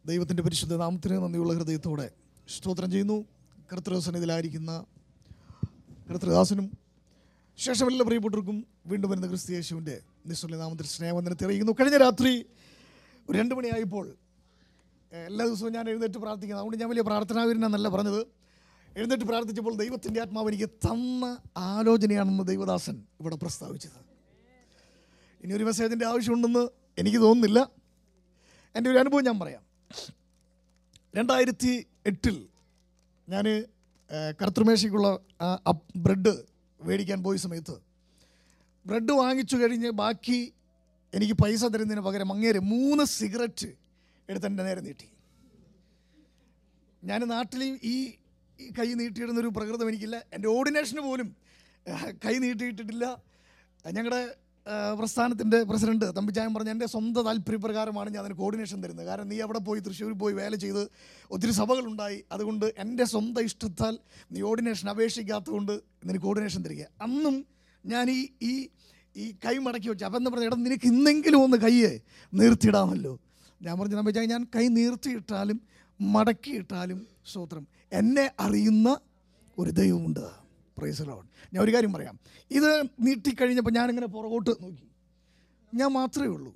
ദൈവത്തിൻ്റെ പരിശുദ്ധ നാമത്തിന് നന്ദിയുള്ള ഹൃദയത്തോടെ സ്തോത്രം ചെയ്യുന്നു കർത്തൃസന്നിധിയിലായിരിക്കുന്ന കർത്തൃദാസനും ശേഷം എല്ലാ പ്രിയപ്പെട്ടവർക്കും വീണ്ടും വരുന്ന ക്രിസ്തു യേശുവിൻ്റെ നിസ്വല നാമത്തിൽ സ്നേഹവന്ദനത്തെ അറിയിക്കുന്നു കഴിഞ്ഞ രാത്രി ഒരു രണ്ട് മണിയായപ്പോൾ ഏഹ്, എല്ലാ ദിവസവും ഞാൻ എഴുന്നേറ്റ് പ്രാർത്ഥിക്കുന്നത് അതുകൊണ്ട് ഞാൻ വലിയ പ്രാർത്ഥനാവീരനെന്നല്ല പറഞ്ഞത് എഴുന്നേറ്റ് പ്രാർത്ഥിച്ചപ്പോൾ ദൈവത്തിൻ്റെ ആത്മാവ് എനിക്ക് തന്ന ആലോചനയാണെന്ന് ദൈവദാസൻ ഇവിടെ പ്രസ്താവിച്ചത് ഇനി ഒരു മെസ്സേജിൻ്റെ ആവശ്യമുണ്ടെന്ന് എനിക്ക് തോന്നുന്നില്ല എൻ്റെ ഒരു അനുഭവം ഞാൻ പറയാം രണ്ടായിരത്തി എട്ടിൽ ഞാൻ കർത്തൃമേശയ്ക്കുള്ള ആ അപ്പ് ബ്രെഡ് മേടിക്കാൻ പോയ സമയത്ത് ബ്രെഡ് വാങ്ങിച്ചു കഴിഞ്ഞ് ബാക്കി എനിക്ക് പൈസ തരുന്നതിന് പകരം അങ്ങേര് മൂന്ന് സിഗരറ്റ് എടുത്ത് എൻ്റെ നേരെ നീട്ടി ഞാൻ നാട്ടിൽ ഈ ഈ കൈ നീട്ടിയിടുന്നൊരു പ്രകൃതം എനിക്കില്ല എൻ്റെ ഓർഡിനേഷന് പോലും ആ, കൈ നീട്ടിയിട്ടിട്ടില്ല ഞങ്ങളുടെ പ്രസ്ഥാനത്തിൻ്റെ പ്രസിഡന്റ് തമ്പിച്ചായൻ പറഞ്ഞ എൻ്റെ സ്വന്തം താല്പര്യപ്രകാരമാണ് ഞാൻ അതിന് കോർഡിനേഷൻ തരുന്നത് കാരണം നീ അവിടെ പോയി തൃശ്ശൂർ പോയി വേല ചെയ്ത് ഒത്തിരി സഭകളുണ്ടായി അതുകൊണ്ട് എൻ്റെ സ്വന്തം ഇഷ്ടത്താൽ നീ ഓർഡിനേഷൻ അപേക്ഷിക്കാത്തതുകൊണ്ട് നിനക്ക് കോർഡിനേഷൻ തരിക അന്നും ഞാൻ ഈ ഈ ഈ കൈ മടക്കി വെച്ചു അപ്പം എന്ന് പറഞ്ഞാൽ എടാ നിനക്ക് ഇന്നെങ്കിലും ഒന്ന് കൈയെ നീർത്തിയിടാമല്ലോ ഞാൻ പറഞ്ഞു തമ്പിച്ചായ ഞാൻ കൈ നീർത്തിയിട്ടാലും മടക്കിയിട്ടാലും സ്തോത്രം എന്നെ അറിയുന്ന ഒരു ദൈവമുണ്ട് പ്രൈസ് ലോഡ് ഞാൻ ഒരു കാര്യം പറയാം ഇത് നീട്ടിക്കഴിഞ്ഞപ്പോൾ ഞാനിങ്ങനെ പുറകോട്ട് നോക്കി ഞാൻ മാത്രമേ ഉള്ളൂ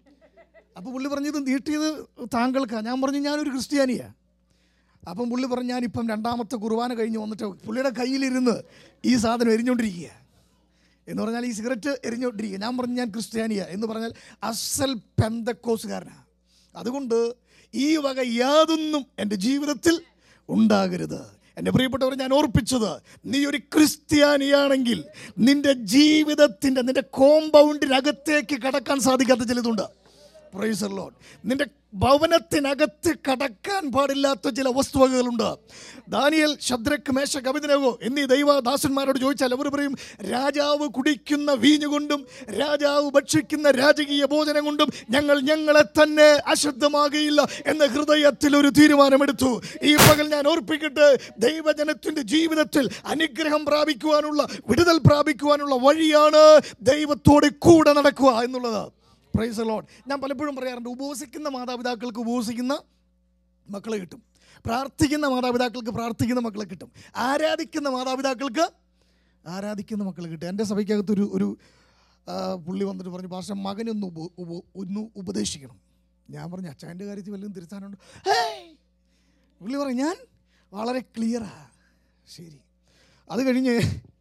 അപ്പോൾ പുള്ളി പറഞ്ഞു ഇത് നീട്ടിയത് താങ്കൾക്കാണ് ഞാൻ പറഞ്ഞു ഞാനൊരു ക്രിസ്ത്യാനിയാണ് അപ്പം പുള്ളി പറഞ്ഞു ഞാനിപ്പം രണ്ടാമത്തെ കുർബാന കഴിഞ്ഞ് വന്നിട്ട് പുള്ളിയുടെ കയ്യിലിരുന്ന് ഈ സാധനം എരിഞ്ഞുകൊണ്ടിരിക്കുക എന്ന് പറഞ്ഞാൽ ഈ സിഗരറ്റ് എരിഞ്ഞുകൊണ്ടിരിക്കുക ഞാൻ പറഞ്ഞു ഞാൻ ക്രിസ്ത്യാനിയ എന്ന് പറഞ്ഞാൽ അസൽ പെന്തക്കോസുകാരനാണ് അതുകൊണ്ട് ഈ വക യാതൊന്നും എൻ്റെ ജീവിതത്തിൽ ഉണ്ടാകരുത് എൻ്റെ പ്രിയപ്പെട്ടവർ ഞാൻ ഓർപ്പിച്ചത് നീ ഒരു ക്രിസ്ത്യാനിയാണെങ്കിൽ നിന്റെ ജീവിതത്തിൻ്റെ നിന്റെ കോമ്പൗണ്ടിനകത്തേക്ക് കടക്കാൻ സാധിക്കാത്ത ചിലതുണ്ട് പ്രൈസർ ലോഡ് നിന്റെ ഭവനത്തിനകത്ത് കടക്കാൻ പാടില്ലാത്ത ചില വസ്തുവകകളുണ്ട് ദാനിയൽ ശദ്രക്ക് മേശ കവിതനകോ എന്നീ ദൈവദാസന്മാരോട് ചോദിച്ചാൽ അവർ പറയും രാജാവ് കുടിക്കുന്ന വീഞ്ഞു കൊണ്ടും രാജാവ് ഭക്ഷിക്കുന്ന രാജകീയ ഭോജനം കൊണ്ടും ഞങ്ങൾ ഞങ്ങളെ തന്നെ അശുദ്ധമാകയില്ല എന്ന ഹൃദയത്തിൽ ഒരു തീരുമാനമെടുത്തു ഈ പകൽ ഞാൻ ഓർപ്പിക്കട്ടെ ദൈവജനത്തിന്റെ ജീവിതത്തിൽ അനുഗ്രഹം പ്രാപിക്കുവാനുള്ള വിടുതൽ പ്രാപിക്കുവാനുള്ള വഴിയാണ് ദൈവത്തോട് കൂടെ നടക്കുക എന്നുള്ളത് പ്രൈസ് ലോഡ് ഞാൻ പലപ്പോഴും പറയാറുണ്ട് ഉപവസിക്കുന്ന മാതാപിതാക്കൾക്ക് ഉപവസിക്കുന്ന മക്കളെ കിട്ടും പ്രാർത്ഥിക്കുന്ന മാതാപിതാക്കൾക്ക് പ്രാർത്ഥിക്കുന്ന മക്കളെ കിട്ടും ആരാധിക്കുന്ന മാതാപിതാക്കൾക്ക് ആരാധിക്കുന്ന മക്കളെ കിട്ടും എൻ്റെ സഭയ്ക്കകത്തൊരു ഒരു ആ, പുള്ളി വന്നിട്ട് പറഞ്ഞു പാസ്റ്റർ മകനൊന്ന് ഉപ ഉപ ഒന്ന് ഉപദേശിക്കണം ഞാൻ പറഞ്ഞു അച്ഛൻ്റെ കാര്യത്തിൽ വല്ലതും തിരുത്താനുണ്ട് ഹേയ്! പുള്ളി പറഞ്ഞു ഞാൻ വളരെ ക്ലിയറാ ശരി അത് കഴിഞ്ഞ്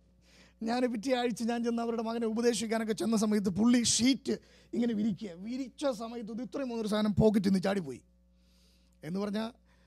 ഞാൻ പിറ്റേ ആഴ്ച ഞാൻ ചെന്ന് അവരുടെ മകനെ ഉപദേശിക്കാനൊക്കെ ചെന്ന സമയത്ത് പുള്ളി ഷീറ്റ് ഇങ്ങനെ വിരിക്കുക വിരിച്ച സമയത്ത് ഇത് ഇത്രയും മൂന്നൊരു സാധനം പോക്കറ്റിൽ നിന്ന് ചാടിപ്പോയി എന്ന് പറഞ്ഞാൽ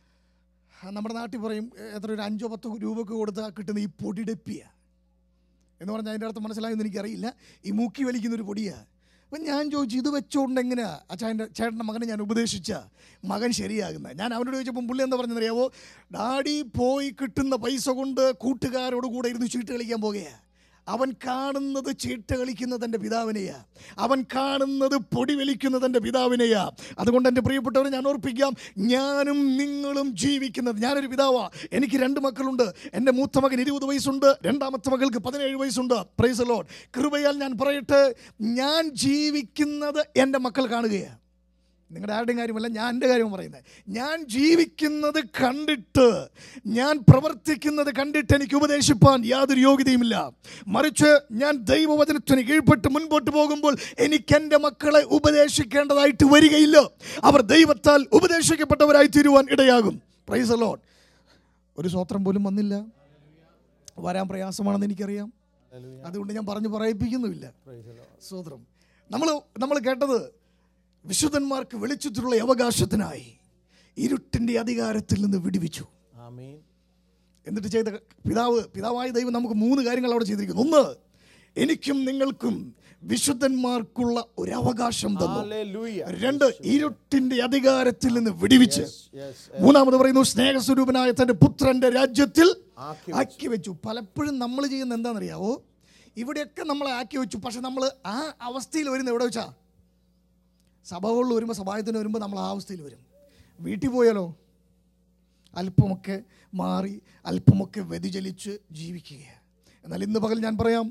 നമ്മുടെ നാട്ടിൽ പറയും എ, എത്ര ഒരു അഞ്ചോ പത്തോ രൂപക്ക് കൊടുത്താൽ കിട്ടുന്ന ഈ പൊടിഡപ്പിയ എന്ന് പറഞ്ഞാൽ അതിൻ്റെ അർത്ഥം മനസ്സിലായെന്ന് എനിക്കറിയില്ല ഈ മൂക്കി വലിക്കുന്ന ഒരു പൊടിയാണ് അപ്പം ഞാൻ ചോദിച്ചു ഇത് വെച്ചുകൊണ്ട് എങ്ങനെയാ അച്ഛൻ്റെ ചേട്ടൻ്റെ മകനെ ഞാൻ ഉപദേശിച്ച മകൻ ശരിയാകുന്നത് ഞാൻ അവനോട് ചോദിച്ചപ്പം പുള്ളി എന്താ പറഞ്ഞതെന്നറിയാവോ ഡാഡി പോയി കിട്ടുന്ന പൈസ കൊണ്ട് കൂട്ടുകാരോട് കൂടെ ഇരുന്ന് ചീട്ട് കളിക്കാൻ പോകുകയാണ് അവൻ കാണുന്നത് ചീട്ട് കളിക്കുന്ന തൻ്റെ പിതാവിനെയാ അവൻ കാണുന്നത് പൊടി വലിക്കുന്ന തൻ്റെ പിതാവിനെയാ അതുകൊണ്ട് എൻ്റെ പ്രിയപ്പെട്ടവരെ ഞാൻ ഓർപ്പിക്കാം ഞാനും നിങ്ങളും ജീവിക്കുന്നത് ഞാനൊരു പിതാവാ എനിക്ക് രണ്ട് മക്കളുണ്ട് എൻ്റെ മൂത്ത മകൻ ഇരുപത് വയസ്സുണ്ട് രണ്ടാമത്തെ മകൾക്ക് പതിനേഴ് വയസ്സുണ്ട് പ്രൈസ് ലോഡ് കൃപയാൽ ഞാൻ പറയട്ടെ ഞാൻ ജീവിക്കുന്നത് എൻ്റെ മക്കൾ കാണുകയാണ് നിങ്ങളുടെ ആരുടെയും കാര്യമല്ല ഞാൻ എൻ്റെ കാര്യം പറയുന്നത് ഞാൻ ജീവിക്കുന്നത് കണ്ടിട്ട് ഞാൻ പ്രവർത്തിക്കുന്നത് കണ്ടിട്ട് എനിക്ക് ഉപദേശിപ്പാൻ യാതൊരു യോഗ്യതയുമില്ല മറിച്ച് ഞാൻ ദൈവവചനത്തിന് കീഴ്പ്പെട്ട് മുൻപോട്ട് പോകുമ്പോൾ എനിക്ക് എൻ്റെ മക്കളെ ഉപദേശിക്കേണ്ടതായിട്ട് വരികയില്ല അവർ ദൈവത്താൽ ഉപദേശിക്കപ്പെട്ടവരായി തീരുവാൻ ഇടയാകും പ്രൈസ് ലോഡ് ഒരു സ്വത്രം പോലും വന്നില്ല വരാൻ പ്രയാസമാണെന്ന് എനിക്കറിയാം അതുകൊണ്ട് ഞാൻ പറഞ്ഞു പറയിപ്പിക്കുന്നുമില്ല സ്വത്രം നമ്മൾ നമ്മൾ കേട്ടത് വിശുദ്ധന്മാർക്ക് വെളിച്ചത്തിലുള്ള അവകാശത്തിനായി ഇരുട്ടിൻ്റെ അധികാരത്തിൽ നിന്ന് വിടുവിച്ചു ആമീൻ എന്നിട്ട് ചെയ്ത പിതാവ് പിതാവായ ദൈവം നമുക്ക് മൂന്ന് കാര്യങ്ങൾ അവിടെ ചെയ്തിരിക്കുന്നു ഒന്ന് എനിക്കും നിങ്ങൾക്കും വിശുദ്ധന്മാർക്കുള്ള ഒരു അവകാശം തന്നു ഹല്ലേലൂയ രണ്ട് ഇരുട്ടിന്റെ അധികാരത്തിൽ നിന്ന് വിടിവിച്ച് യെസ് മൂന്നാമത് പറയുന്നു സ്നേഹസ്വരൂപനായ തന്റെ പുത്രന്റെ രാജ്യത്തിൽ ആക്കി ആക്കി വെച്ചു പലപ്പോഴും നമ്മൾ ചെയ്യുന്ന എന്താണെന്നറിയാവോ ഇവിടെയൊക്കെ നമ്മളെ ആക്കി വെച്ചു പക്ഷെ നമ്മൾ ആ അവസ്ഥയിൽ വരുന്ന എവിടെ വെച്ചാ സഭകളിൽ വരുമ്പോൾ സഭായത്തിന് വരുമ്പോൾ നമ്മൾ ആ അവസ്ഥയിൽ വരും വീട്ടിൽ പോയാലോ അല്പമൊക്കെ മാറി അല്പമൊക്കെ വ്യതിചലിച്ച് ജീവിക്കുകയാണ് എന്നാൽ ഇന്ന് പകൽ ഞാൻ പറയാം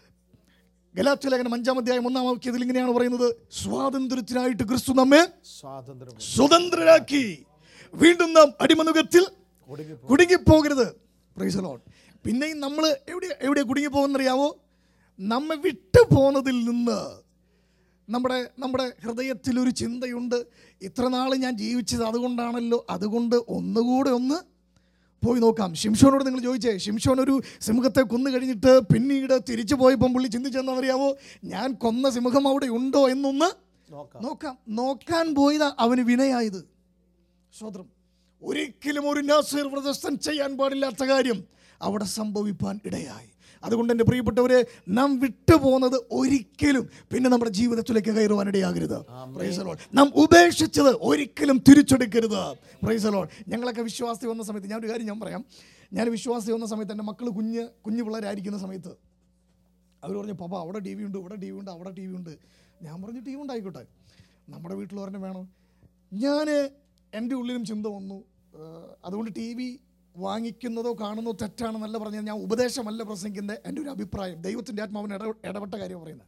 ഗലാത്യ ലേഖനം അഞ്ചാം അധ്യായം ഒന്നാം വാക്യത്തിൽ ഇങ്ങനെയാണ് പറയുന്നത് സ്വാതന്ത്ര്യത്തിനായിട്ട് ക്രിസ്തു നമ്മെ സ്വാതന്ത്ര്യം സ്വതന്ത്രരാക്കി വീണ്ടും നാം അടിമനുഖത്തിൽ കുടുങ്ങിപ്പോകരുത് പ്രൈസ് ലോഡ് പിന്നെയും നമ്മൾ എവിടെ എവിടെ കുടുങ്ങിപ്പോകുന്നറിയാവോ നമ്മെ വിട്ടു പോന്നതിൽ നിന്ന് നമ്മുടെ നമ്മുടെ ഹൃദയത്തിൽ ഒരു ചിന്തയുണ്ട് ഇത്ര നാൾ ഞാൻ ജീവിച്ചത് അതുകൊണ്ടാണല്ലോ അതുകൊണ്ട് ഒന്നുകൂടെ ഒന്ന് പോയി നോക്കാം ഷിംഷോനോട് നിങ്ങൾ ചോദിച്ചേ ഷിംഷോൻ ഒരു സിംഹത്തെ കൊന്നു കഴിഞ്ഞിട്ട് പിന്നീട് തിരിച്ചു പോയപ്പം പുള്ളി ചിന്തിച്ചെന്നറിയാവോ ഞാൻ കൊന്ന സിംഹം അവിടെ ഉണ്ടോ എന്നൊന്ന് നോക്കാം നോക്കാം നോക്കാൻ പോയതാ അവന് വിനയായത് സ്വതന്ത്രം ഒരിക്കലും ഒരു നാസീർ വ്രതസ്ഥൻ ചെയ്യാൻ പാടില്ലാത്ത കാര്യം അവിടെ സംഭവിപ്പാൻ ഇടയായി അതുകൊണ്ട് എൻ്റെ പ്രിയപ്പെട്ടവരെ നാം വിട്ടുപോകുന്നത് ഒരിക്കലും പിന്നെ നമ്മുടെ ജീവിതത്തിലേക്ക് കയറുവാൻ ഇടയാകരുത് Praise the Lord. നാം ഉപേക്ഷിച്ചത് ഒരിക്കലും തിരിച്ചെടുക്കരുത് പ്രൈസലോൺ ഞങ്ങളൊക്കെ വിശ്വാസി വന്ന സമയത്ത് ഞാൻ ഒരു കാര്യം ഞാൻ പറയാം ഞാൻ വിശ്വാസി വന്ന സമയത്ത് എൻ്റെ മക്കൾ കുഞ്ഞ് കുഞ്ഞു പിള്ളേരായിരിക്കുന്ന സമയത്ത് അവർ പറഞ്ഞു പപ്പ അവിടെ ടി വി ഉണ്ട് ഇവിടെ ടി വി ഉണ്ട് അവിടെ ടി വി ഉണ്ട് ഞാൻ പറഞ്ഞു ടി വി ഉണ്ടായിക്കോട്ടെ നമ്മുടെ വീട്ടിൽ ഒരെണ്ണം വേണം ഞാൻ എൻ്റെ ഉള്ളിലും ചിന്ത വന്നു ഏഹ് അതുകൊണ്ട് ടി വി വാങ്ങിക്കുന്നതോ കാണുന്നതോ തെറ്റാണെന്നല്ല പറഞ്ഞത് ഞാൻ ഉപദേശമല്ല പ്രസംഗിക്കുന്നത് എൻ്റെ ഒരു അഭിപ്രായം ദൈവത്തിൻ്റെ ആത്മാവിന് ഇട ഇടപെട്ട കാര്യം പറയുന്നത്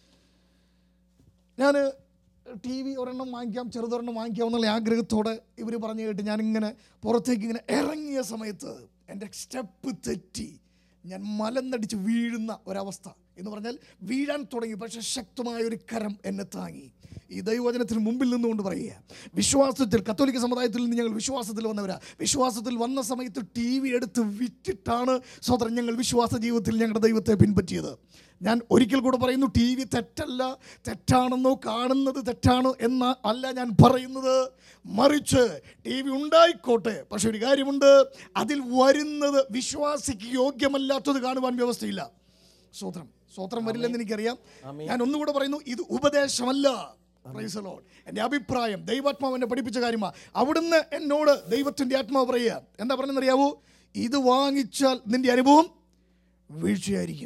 ഞാൻ ടി വി ഒരെണ്ണം വാങ്ങിക്കാം ചെറുതൊരെണ്ണം വാങ്ങിക്കാം എന്നുള്ള ആഗ്രഹത്തോടെ ഇവർ പറഞ്ഞു കേട്ട് ഞാനിങ്ങനെ പുറത്തേക്ക് ഇങ്ങനെ ഇറങ്ങിയ സമയത്ത് എൻ്റെ സ്റ്റെപ്പ് തെറ്റി ഞാൻ മലന്നടിച്ച് വീഴുന്ന ഒരവസ്ഥ എന്ന് പറഞ്ഞാൽ വീഴാൻ തുടങ്ങി പക്ഷെ ശക്തമായ ഒരു കരം എന്നെ താങ്ങി ഈ ദൈവവചനത്തിന് മുമ്പിൽ നിന്നുകൊണ്ട് പറയുക വിശ്വാസത്തിൽ കത്തോലിക്ക സമുദായത്തിൽ നിന്ന് ഞങ്ങൾ വിശ്വാസത്തിൽ വന്നവരാ വിശ്വാസത്തിൽ വന്ന സമയത്ത് ടി വി എടുത്ത് വിറ്റിട്ടാണ് സ്വതന്ത്രം ഞങ്ങൾ വിശ്വാസ ജീവിതത്തിൽ ഞങ്ങളുടെ ദൈവത്തെ പിൻപറ്റിയത് ഞാൻ ഒരിക്കൽ കൂടെ പറയുന്നു ടി വി തെറ്റല്ല തെറ്റാണെന്നോ കാണുന്നത് തെറ്റാണ് എന്ന അല്ല ഞാൻ പറയുന്നത് മറിച്ച് ടി വി ഉണ്ടായിക്കോട്ടെ പക്ഷെ ഒരു കാര്യമുണ്ട് അതിൽ വരുന്നത് വിശ്വാസിക്ക് യോഗ്യമല്ലാത്തത് കാണുവാൻ വ്യവസ്ഥയില്ല സ്വത്രം സ്വത്രം വരില്ലെന്ന് എനിക്കറിയാം ഞാൻ ഒന്നുകൂടെ പറയുന്നു ഇത് ഉപദേശമല്ല Praise the Lord. എൻ്റെ അഭിപ്രായം ദൈവാത്മാവ് എന്നെ പഠിപ്പിച്ച കാര്യമാണ് അവിടുന്ന് എന്നോട് ദൈവത്തിൻ്റെ ആത്മാവ് പറയുക എന്താ പറഞ്ഞെന്നറിയാവോ ഇത് വാങ്ങിച്ചാൽ നിന്റെ അനുഭവം വീഴ്ചയായിരിക്കും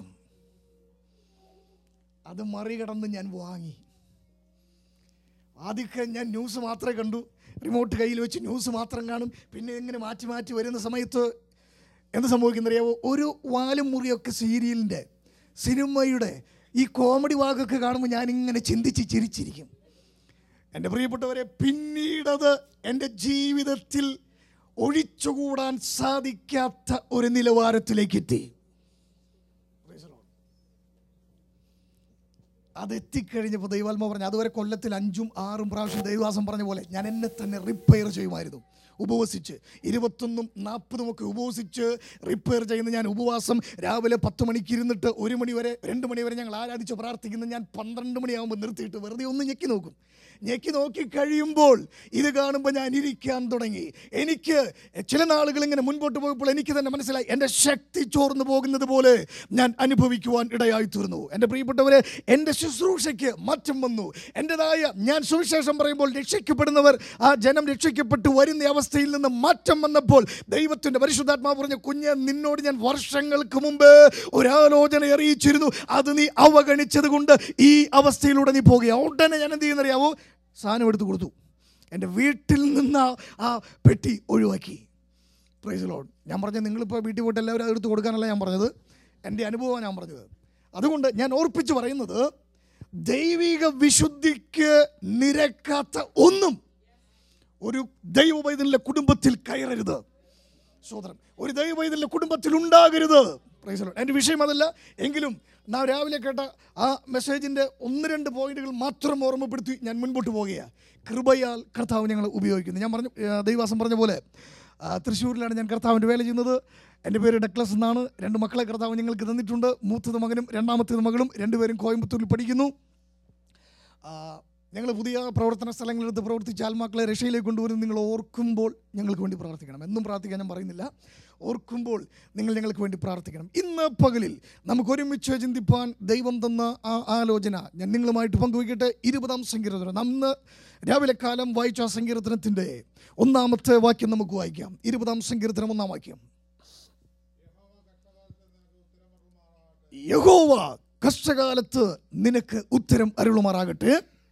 അത് മറികടന്ന് ഞാൻ വാങ്ങി ആദ്യമൊക്കെ ഞാൻ ന്യൂസ് മാത്രമേ കണ്ടു റിമോട്ട് കയ്യിൽ വെച്ച് ന്യൂസ് മാത്രം കാണും പിന്നെ ഇങ്ങനെ മാറ്റി മാറ്റി വരുന്ന സമയത്ത് എന്ത് സംഭവിക്കുന്നറിയാവോ ഒരു വാലും മുറിയൊക്കെ സീരിയലിൻ്റെ സിനിമയുടെ ഈ കോമഡി ഭാഗമൊക്കെ കാണുമ്പോൾ ഞാനിങ്ങനെ ചിന്തിച്ച് ചിരിച്ചിരിക്കും എൻ്റെ പ്രിയപ്പെട്ടവരെ പിന്നീടത് എൻ്റെ ജീവിതത്തിൽ ഒഴിച്ചുകൂടാൻ സാധിക്കാത്ത ഒരു നിലവാരത്തിലേക്ക് എത്തി Praise the Lord. അത് എത്തിക്കഴിഞ്ഞപ്പോൾ ദൈവാത്മ പറഞ്ഞു അതുവരെ കൊല്ലത്തിൽ അഞ്ചും ആറും പ്രാവശ്യം ദൈവവാസം പറഞ്ഞ പോലെ ഞാൻ എന്നെ തന്നെ റിപ്പയർ ചെയ്യുമായിരുന്നു ഉപവസിച്ച് ഇരുപത്തൊന്നും നാൽപ്പതും ഒക്കെ ഉപവസിച്ച് റിപ്പയർ ചെയ്യുന്ന ഞാൻ ഉപവാസം രാവിലെ പത്ത് മണിക്ക് ഇരുന്നിട്ട് ഒരു മണി വരെ രണ്ട് മണി വരെ ഞങ്ങൾ ആരാധിച്ച് പ്രാർത്ഥിക്കുന്ന ഞാൻ പന്ത്രണ്ട് മണിയാകുമ്പോൾ നിർത്തിയിട്ട് വെറുതെ ഒന്ന് ഞെക്കി നോക്കും ഞെക്കി നോക്കി കഴിയുമ്പോൾ ഇത് കാണുമ്പോൾ ഞാൻ ഇരിക്കാൻ തുടങ്ങി എനിക്ക് ചില നാളുകൾ ഇങ്ങനെ മുൻപോട്ട് പോയപ്പോൾ എനിക്ക് തന്നെ മനസ്സിലായി എൻ്റെ ശക്തി ചോർന്നു പോകുന്നത് പോലെ ഞാൻ അനുഭവിക്കുവാൻ ഇടയായി തീർന്നു എൻ്റെ പ്രിയപ്പെട്ടവരെ എൻ്റെ ശുശ്രൂഷയ്ക്ക് മാറ്റം വന്നു എൻ്റെതായ ഞാൻ സുവിശേഷം പറയുമ്പോൾ രക്ഷിക്കപ്പെടുന്നവർ ആ ജനം രക്ഷിക്കപ്പെട്ടു വരുന്ന അവസ്ഥയിൽ നിന്ന് മാറ്റം വന്നപ്പോൾ ദൈവത്തിൻ്റെ പരിശുദ്ധാത്മാവ് പറഞ്ഞ കുഞ്ഞ് നിന്നോട് ഞാൻ വർഷങ്ങൾക്ക് മുമ്പ് ഒരാലോചന അറിയിച്ചിരുന്നു അത് നീ അവഗണിച്ചത് കൊണ്ട് ഈ അവസ്ഥയിലൂടെ നീ പോകുക ഉടനെ ഞാൻ എന്ത് ചെയ്യുന്നറിയാവോ സാധനം എടുത്തു കൊടുത്തു എൻ്റെ വീട്ടിൽ നിന്ന് ആ- ആ പെട്ടി ഒഴിവാക്കി പ്രൈസ് ലോഡ് ഞാൻ പറഞ്ഞത് നിങ്ങളിപ്പോൾ വീട്ടിൽ പോയിട്ട് എല്ലാവരും അത് എടുത്ത് കൊടുക്കാനല്ല ഞാൻ പറഞ്ഞത് എൻ്റെ അനുഭവമാണ് ഞാൻ പറഞ്ഞത് അതുകൊണ്ട് ഞാൻ ഓർപ്പിച്ച് പറയുന്നത് ദൈവിക വിശുദ്ധിക്ക് നിരക്കാത്ത ഒന്നും ഒരു ദൈവവൈദ്യനിലെ കുടുംബത്തിൽ കയറരുത് സോദരൻ ഒരു ദൈവവൈദ്യനിലെ കുടുംബത്തിൽ ഉണ്ടാകരുത് Praise the Lord. എൻ്റെ വിഷയം അതല്ല എങ്കിലും നാം രാവിലെ കേട്ട ആ മെസ്സേജിൻ്റെ ഒന്ന് രണ്ട് പോയിന്റുകൾ മാത്രം ഓർമ്മപ്പെടുത്തി ഞാൻ മുൻപോട്ട് പോകുകയാണ് കൃപയാൽ കർത്താവ് ഞങ്ങൾ ഉപയോഗിക്കുന്നു ഞാൻ പറഞ്ഞു ആ, ദൈവാസം പറഞ്ഞ പോലെ ആ, തൃശ്ശൂരിലാണ് ഞാൻ കർത്താവിൻ്റെ വേല ചെയ്യുന്നത് എൻ്റെ പേര് ഡക്ലസ് എന്നാണ് രണ്ട് മക്കളെ കർത്താവ് ഞങ്ങൾക്ക് തന്നിട്ടുണ്ട് മൂത്തത് മകനും രണ്ടാമത്തേത് മകളും രണ്ടുപേരും കോയമ്പത്തൂരിൽ പഠിക്കുന്നു ഞങ്ങൾ പുതിയ പ്രവർത്തന സ്ഥലങ്ങളെടുത്ത് പ്രവർത്തിച്ച ആത്മാക്കളെ രക്ഷയിലേക്ക് കൊണ്ടുവരുന്നത് നിങ്ങൾ ഓർക്കുമ്പോൾ ഞങ്ങൾക്ക് വേണ്ടി പ്രാർത്ഥിക്കണം എന്നും പ്രാർത്ഥിക്കാൻ ഞാൻ പറയുന്നില്ല ഓർക്കുമ്പോൾ നിങ്ങൾ ഞങ്ങൾക്ക് വേണ്ടി പ്രാർത്ഥിക്കണം ഇന്ന് പകലിൽ നമുക്ക് ഒരുമിച്ച് ചിന്തിപ്പാൻ ദൈവം തന്ന ആ ആലോചന ഞാൻ നിങ്ങളുമായിട്ട് പങ്കുവയ്ക്കട്ടെ ഇരുപതാം സങ്കീർത്തനം അന്ന് രാവിലെ കാലം വായിച്ച ആ സങ്കീർത്തനത്തിൻ്റെ ഒന്നാമത്തെ വാക്യം നമുക്ക് വായിക്കാം ഇരുപതാം സങ്കീർത്തനം ഒന്നാം വാക്യം യഹോവ കഷ്ടകാലത്ത് നിനക്ക് ഉത്തരം അരുളുമാറാകട്ടെ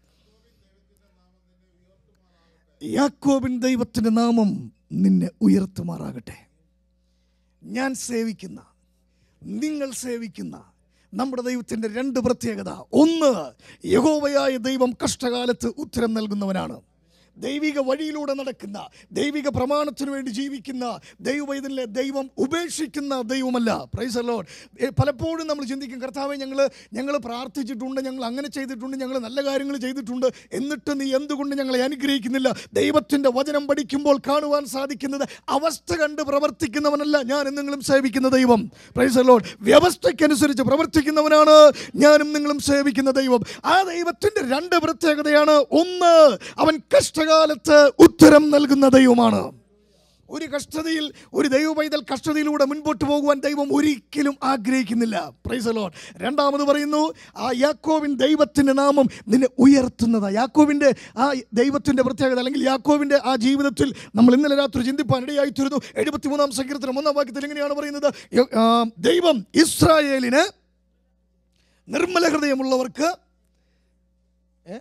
യാക്കോബിൻ ദൈവത്തിൻ്റെ നാമം നിന്നെ ഉയർത്തുമാറാകട്ടെ ഞാൻ സേവിക്കുന്ന നിങ്ങൾ സേവിക്കുന്ന നമ്മുടെ ദൈവത്തിൻ്റെ രണ്ട് പ്രത്യേകത ഒന്ന് യഹോവയായ ദൈവം കഷ്ടകാലത്ത് ഉത്തരം നൽകുന്നവനാണ് ദൈവിക വഴിയിലൂടെ നടക്കുന്ന ദൈവിക പ്രമാണത്തിനു വേണ്ടി ജീവിക്കുന്ന ദൈവവൈതലിലെ ദൈവം ഉപേക്ഷിക്കുന്ന ദൈവമല്ല പ്രൈസ് ലോഡ് പലപ്പോഴും നമ്മൾ ചിന്തിക്കും കർത്താവെ ഞങ്ങൾ ഞങ്ങൾ പ്രാർത്ഥിച്ചിട്ടുണ്ട് ഞങ്ങൾ അങ്ങനെ ചെയ്തിട്ടുണ്ട് ഞങ്ങൾ നല്ല കാര്യങ്ങൾ ചെയ്തിട്ടുണ്ട് എന്നിട്ട് നീ എന്തുകൊണ്ട് ഞങ്ങളെ അനുഗ്രഹിക്കുന്നില്ല ദൈവത്തിൻ്റെ വചനം പഠിക്കുമ്പോൾ കാണുവാൻ സാധിക്കുന്നത് അവസ്ഥ കണ്ട് പ്രവർത്തിക്കുന്നവനല്ല ഞാൻ നിങ്ങളും സേവിക്കുന്ന ദൈവം പ്രൈസ് ലോഡ് വ്യവസ്ഥയ്ക്കനുസരിച്ച് പ്രവർത്തിക്കുന്നവനാണ് ഞാനും നിങ്ങളും സേവിക്കുന്ന ദൈവം ആ ദൈവത്തിൻ്റെ രണ്ട് പ്രത്യേകതയാണ് ഒന്ന് അവൻ കഷ്ടകാലത്ത് ഉത്തരം നൽകുന്ന ദൈവമാണ് ഒരു കഷ്ടതയിൽ ഒരു ദൈവ പൈതൽ കഷ്ടതയിലൂടെ മുൻപോട്ട് പോകുവാൻ ദൈവം ഒരിക്കലും ആഗ്രഹിക്കുന്നില്ല പ്രൈസ് ലോഡ് രണ്ടാമത് പറയുന്നു ആ യാക്കോവിൻ ദൈവത്തിൻ്റെ നാമം നിന്നെ ഉയർത്തുന്നത് യാക്കോവിൻ്റെ ആ ദൈവത്തിൻ്റെ പ്രത്യേകത അല്ലെങ്കിൽ യാക്കോവിൻ്റെ ആ ജീവിതത്തിൽ നമ്മൾ ഇന്നലെ രാത്രി ചിന്തിപ്പാൻ ഇടയായിത്തീരുന്നു എഴുപത്തിമൂന്നാം സങ്കീർത്തനം ഒന്നാം വാക്യത്തിൽ എങ്ങനെയാണ് പറയുന്നത് യ- ആ, ദൈവം ഇസ്രായേലിന് നിർമ്മല ഹൃദയമുള്ളവർക്ക് ഏ?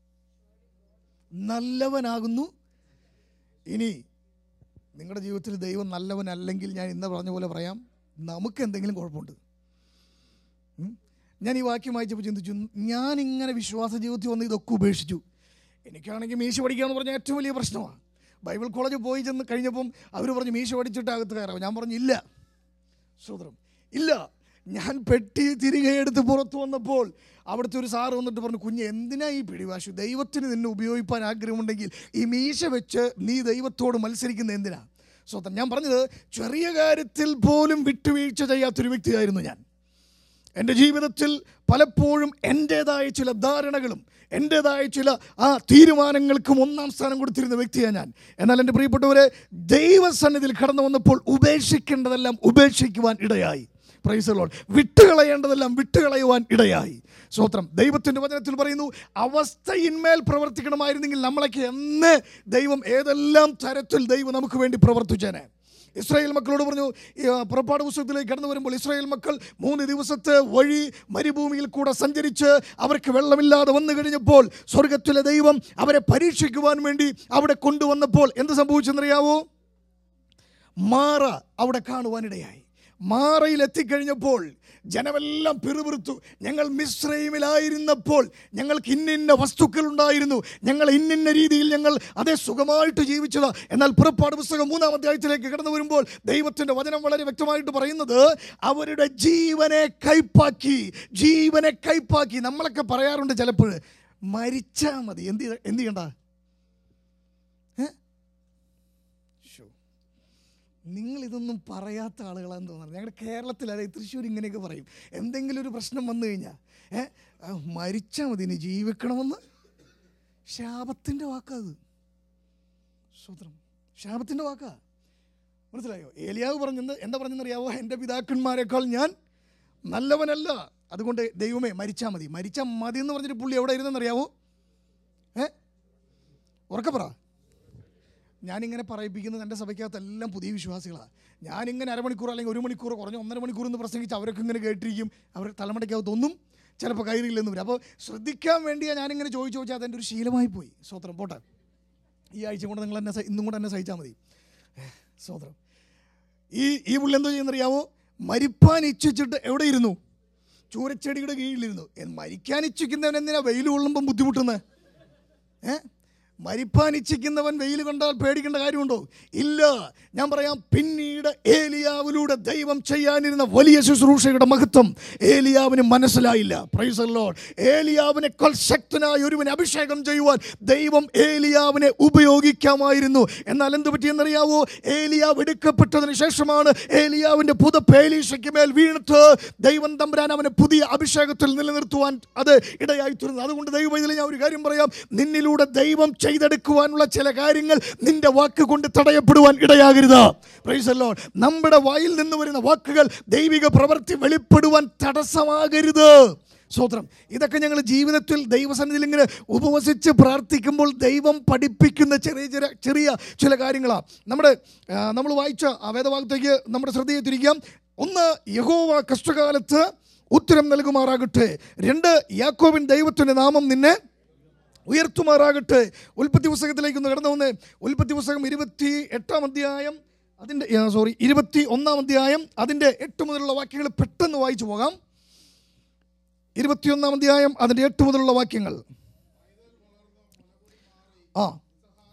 നല്ലവനാകുന്നു ഇനി നിങ്ങളുടെ ജീവിതത്തിൽ ദൈവം നല്ലവനല്ലെങ്കിൽ ഞാൻ ഇന്ന് പറഞ്ഞ പോലെ പറയാം നമുക്ക് എന്തെങ്കിലും കുഴപ്പമുണ്ട് ഉം? ഞാൻ ഈ വാക്യം വായിച്ചപ്പോൾ ചിന്തിച്ചു ഞാൻ ഇങ്ങനെ വിശ്വാസ ജീവിതത്തിൽ വന്ന് ഇതൊക്കെ ഉപേക്ഷിച്ചു എനിക്കാണെങ്കിൽ മീശ പഠിക്കുക എന്ന് പറഞ്ഞാൽ ഏറ്റവും വലിയ പ്രശ്നമാണ് ബൈബിൾ കോളേജിൽ പോയി ചെന്ന് കഴിഞ്ഞപ്പം അവർ പറഞ്ഞു മീശ പഠിച്ചിട്ട് അകത്ത് കയറാം ഞാൻ പറഞ്ഞു ഇല്ല സൂത്രം ഇല്ല ഞാൻ പെട്ടി തിരികെ എടുത്ത് പുറത്തു വന്നപ്പോൾ അവിടുത്തെ ഒരു സാറ് വന്നിട്ട് പറഞ്ഞു കുഞ്ഞ് എന്തിനാ ഈ പിടിവാശു ദൈവത്തിന് നിന്നെ ഉപയോഗിക്കാൻ ആഗ്രഹമുണ്ടെങ്കിൽ ഈ മീശ വെച്ച് നീ ദൈവത്തോട് മത്സരിക്കുന്ന എന്തിനാ സ്വന്തം ഞാൻ പറഞ്ഞത് ചെറിയ കാര്യത്തിൽ പോലും വിട്ടുവീഴ്ച ചെയ്യാത്തൊരു വ്യക്തിയായിരുന്നു ഞാൻ എൻ്റെ ജീവിതത്തിൽ പലപ്പോഴും എൻ്റേതായ ചില ധാരണകളും എൻ്റേതായ ചില ആ തീരുമാനങ്ങൾക്കും ഒന്നാം സ്ഥാനം കൊടുത്തിരുന്ന വ്യക്തിയാണ് ഞാൻ എന്നാൽ എൻ്റെ പ്രിയപ്പെട്ടവരെ ദൈവസന്നിധിയിൽ കടന്നു വന്നപ്പോൾ ഉപേക്ഷിക്കേണ്ടതെല്ലാം ഉപേക്ഷിക്കുവാൻ ഇടയായി പ്രൈസലോൾ വിട്ടുകളയേണ്ടതെല്ലാം വിട്ടുകളയുവാൻ ഇടയായി സ്വത്രം ദൈവത്തിൻ്റെ വചനത്തിൽ പറയുന്നു അവസ്ഥയിന്മേൽ പ്രവർത്തിക്കണമായിരുന്നെങ്കിൽ നമ്മളൊക്കെ എന്ന് ദൈവം ഏതെല്ലാം തരത്തിൽ ദൈവം നമുക്ക് വേണ്ടി പ്രവർത്തിച്ചേനെ ഇസ്രായേൽ മക്കളോട് പറഞ്ഞു ഈ, ആ, പുറപ്പാട് പുസ്തകത്തിലേക്ക് കടന്നു വരുമ്പോൾ ഇസ്രായേൽ മക്കൾ മൂന്ന് ദിവസത്തെ വഴി മരുഭൂമിയിൽ കൂടെ സഞ്ചരിച്ച് അവർക്ക് വെള്ളമില്ലാതെ വന്നു കഴിഞ്ഞപ്പോൾ സ്വർഗത്തിലെ ദൈവം അവരെ പരീക്ഷിക്കുവാൻ വേണ്ടി അവിടെ കൊണ്ടുവന്നപ്പോൾ എന്ത് സംഭവിച്ചെന്നറിയാവോ മാറ അവിടെ കാണുവാനിടയായി മാറയിൽ എത്തിക്കഴിഞ്ഞപ്പോൾ ജനമെല്ലാം പിറുപിറുത്തു ഞങ്ങൾ മിശ്രൈമിലായിരുന്നപ്പോൾ ഞങ്ങൾക്ക് ഇന്നിന്ന വസ്തുക്കൾ ഉണ്ടായിരുന്നു ഞങ്ങൾ ഇന്നിന്ന രീതിയിൽ ഞങ്ങൾ അതേ സുഖമായിട്ട് ജീവിച്ചത് എന്നാൽ പുറപ്പാട് പുസ്തകം മൂന്നാം അധ്യായത്തിലേക്ക് കടന്നു വരുമ്പോൾ ദൈവത്തിൻ്റെ വചനം വളരെ വ്യക്തമായിട്ട് പറയുന്നത് അവരുടെ ജീവനെ കൈപ്പാക്കി ജീവനെ കൈപ്പാക്കി നമ്മളൊക്കെ പറയാറുണ്ട് ചിലപ്പോൾ മരിച്ചാൽ മതി എന്ത് ചെയ്ത- എന്ത് ചെയ്യണ്ട ഏ? ശോ. നിങ്ങൾ ഇതൊന്നും പറയാത്ത ആളുകളാന്ന് തോന്നുന്നത് ഞങ്ങളുടെ കേരളത്തിൽ അതായത് തൃശ്ശൂർ ഇങ്ങനെയൊക്കെ പറയും എന്തെങ്കിലും ഒരു പ്രശ്നം വന്നു കഴിഞ്ഞാൽ ഏ മരിച്ചാൽ മതി ഇനി ജീവിക്കണമെന്ന് ശാപത്തിൻ്റെ വാക്കാത് സൂത്രം ശാപത്തിൻ്റെ വാക്കാ മനസ്സിലായോ ഏലിയാവ് പറഞ്ഞത് എന്താ പറഞ്ഞെന്നറിയാവോ എൻ്റെ പിതാക്കന്മാരെക്കാൾ ഞാൻ നല്ലവനല്ല അതുകൊണ്ട് ദൈവമേ മരിച്ചാൽ മതി മരിച്ചാൽ മതി എന്ന് പറഞ്ഞിട്ട് പുള്ളി എവിടെ ഇരുന്നെന്നറിയാവോ ഏ ഉറക്കെ പറ ഞാനിങ്ങനെ പറയിപ്പിക്കുന്നത് എൻ്റെ സഭയ്ക്കകത്ത് എല്ലാം പുതിയ വിശ്വാസികളാണ് ഞാനിങ്ങനെ അരമണിക്കൂർ അല്ലെങ്കിൽ ഒരു മണിക്കൂർ കുറഞ്ഞ ഒന്നര മണിക്കൂർ എന്ന് പ്രസംഗിച്ച് അവരൊക്കെ ഇങ്ങനെ കേട്ടിരിക്കും അവർ തലമുടയ്ക്കകത്തൊന്നും ചിലപ്പോൾ കയറിയില്ലെന്ന് വരും അപ്പോൾ ശ്രദ്ധിക്കാൻ വേണ്ടിയാണ് ഞാനിങ്ങനെ ചോദിച്ചു ചോദിച്ചാൽ അതെൻ്റെ ഒരു ശീലമായി പോയി സ്വത്രം പോട്ടെ ഈ ആഴ്ച കൊണ്ട് നിങ്ങൾ എന്നെ സഹി- ഇന്നും കൂടെ എന്നെ സഹിച്ചാൽ മതി സ്വത്രം ഈ ഈ പുള്ളി എന്തോ ചെയ്യുന്നറിയാവോ മരിപ്പാൻ ഇച്ഛിച്ചിട്ട് എവിടെ ഇരുന്നു ചൂരച്ചെടിയുടെ കീഴിലിരുന്നു എ- മരിക്കാൻ ഇച്ഛിക്കുന്നവൻ എന്തിനാ വെയിൽ കൊള്ളുമ്പം ബുദ്ധിമുട്ടുന്നത് ഏ മരിപ്പാൻ ഇച്ഛിക്കുന്നവൻ വെയിൽ കണ്ടാൽ പേടിക്കേണ്ട കാര്യമുണ്ടോ ഇല്ല ഞാൻ പറയാം പിന്നീട് ഏലിയാവിലൂടെ ദൈവം ചെയ്യാനിരുന്ന വലിയ ശുശ്രൂഷയുടെ മഹത്വം ഏലിയാവിന് മനസ്സിലായില്ല പ്രൈസ് ലോഡ് ഏലിയാവിനെക്കാൾ ശക്തനായ ഒരുവനെ അഭിഷേകം ചെയ്യുവാൻ ദൈവം ഏലിയാവിനെ ഉപയോഗിക്കാമായിരുന്നു എന്നാൽ എന്ത് പറ്റിയെന്നറിയാവോ ഏലിയാവ് എടുക്കപ്പെട്ടതിന് ശേഷമാണ് ഏലിയാവിൻ്റെ പുതപ്പ് ഏലീശയ്ക്ക് മേൽ വീണിട്ട് ദൈവം തമ്പുരാൻ അവനെ പുതിയ അഭിഷേകത്തിൽ നിലനിർത്തുവാൻ അത് ഇടയായി തീർന്നു അതുകൊണ്ട് ദൈവം ഇതിൽ ഞാൻ ഒരു കാര്യം പറയാം നിന്നിലൂടെ ദൈവം ചെയ്തെടുക്കുവാനുള്ള ചില കാര്യങ്ങൾ നിന്റെ വാക്ക് കൊണ്ട് തടയപ്പെടുവാൻ ഇടയാകരുത് പ്രൈസ് അല്ലോ നമ്മുടെ വായിൽ നിന്ന് വരുന്ന വാക്കുകൾ ദൈവിക പ്രവൃത്തി വെളിപ്പെടുവാൻ തടസ്സമാകരുത് സ്വത്രം ഇതൊക്കെ ഞങ്ങൾ ജീവിതത്തിൽ ദൈവസന്നിധിയിൽ ഇങ്ങനെ ഉപവസിച്ച് പ്രാർത്ഥിക്കുമ്പോൾ ദൈവം പഠിപ്പിക്കുന്ന ചെറിയ ചെറിയ ചെറിയ ചില കാര്യങ്ങളാണ് നമ്മുടെ ആ, നമ്മൾ വായിച്ച ആ വേദഭാഗത്തേക്ക് നമ്മുടെ ശ്രദ്ധയെ തിരിക്കാം ഒന്ന് യഹോവ കഷ്ടകാലത്ത് ഉത്തരം നൽകുമാറാകട്ടെ രണ്ട് യാക്കോബിൻ ദൈവത്തിൻ്റെ നാമം നിന്നെ ഉയർത്തുമാറാകട്ടെ ഉൽപ്പത്തി പുസ്തകത്തിലേക്ക് ഒന്ന് കടന്നു വന്നേ ഉൽപ്പത്തി പുസ്തകം ഇരുപത്തി എട്ടാം അധ്യായം അതിൻ്റെ സോറി ഇരുപത്തി ഒന്നാം അധ്യായം അതിൻ്റെ എട്ട് മുതലുള്ള വാക്യങ്ങൾ പെട്ടെന്ന് വായിച്ചു പോകാം ഇരുപത്തിയൊന്നാം അധ്യായം അതിൻ്റെ എട്ട് മുതലുള്ള വാക്യങ്ങൾ ആ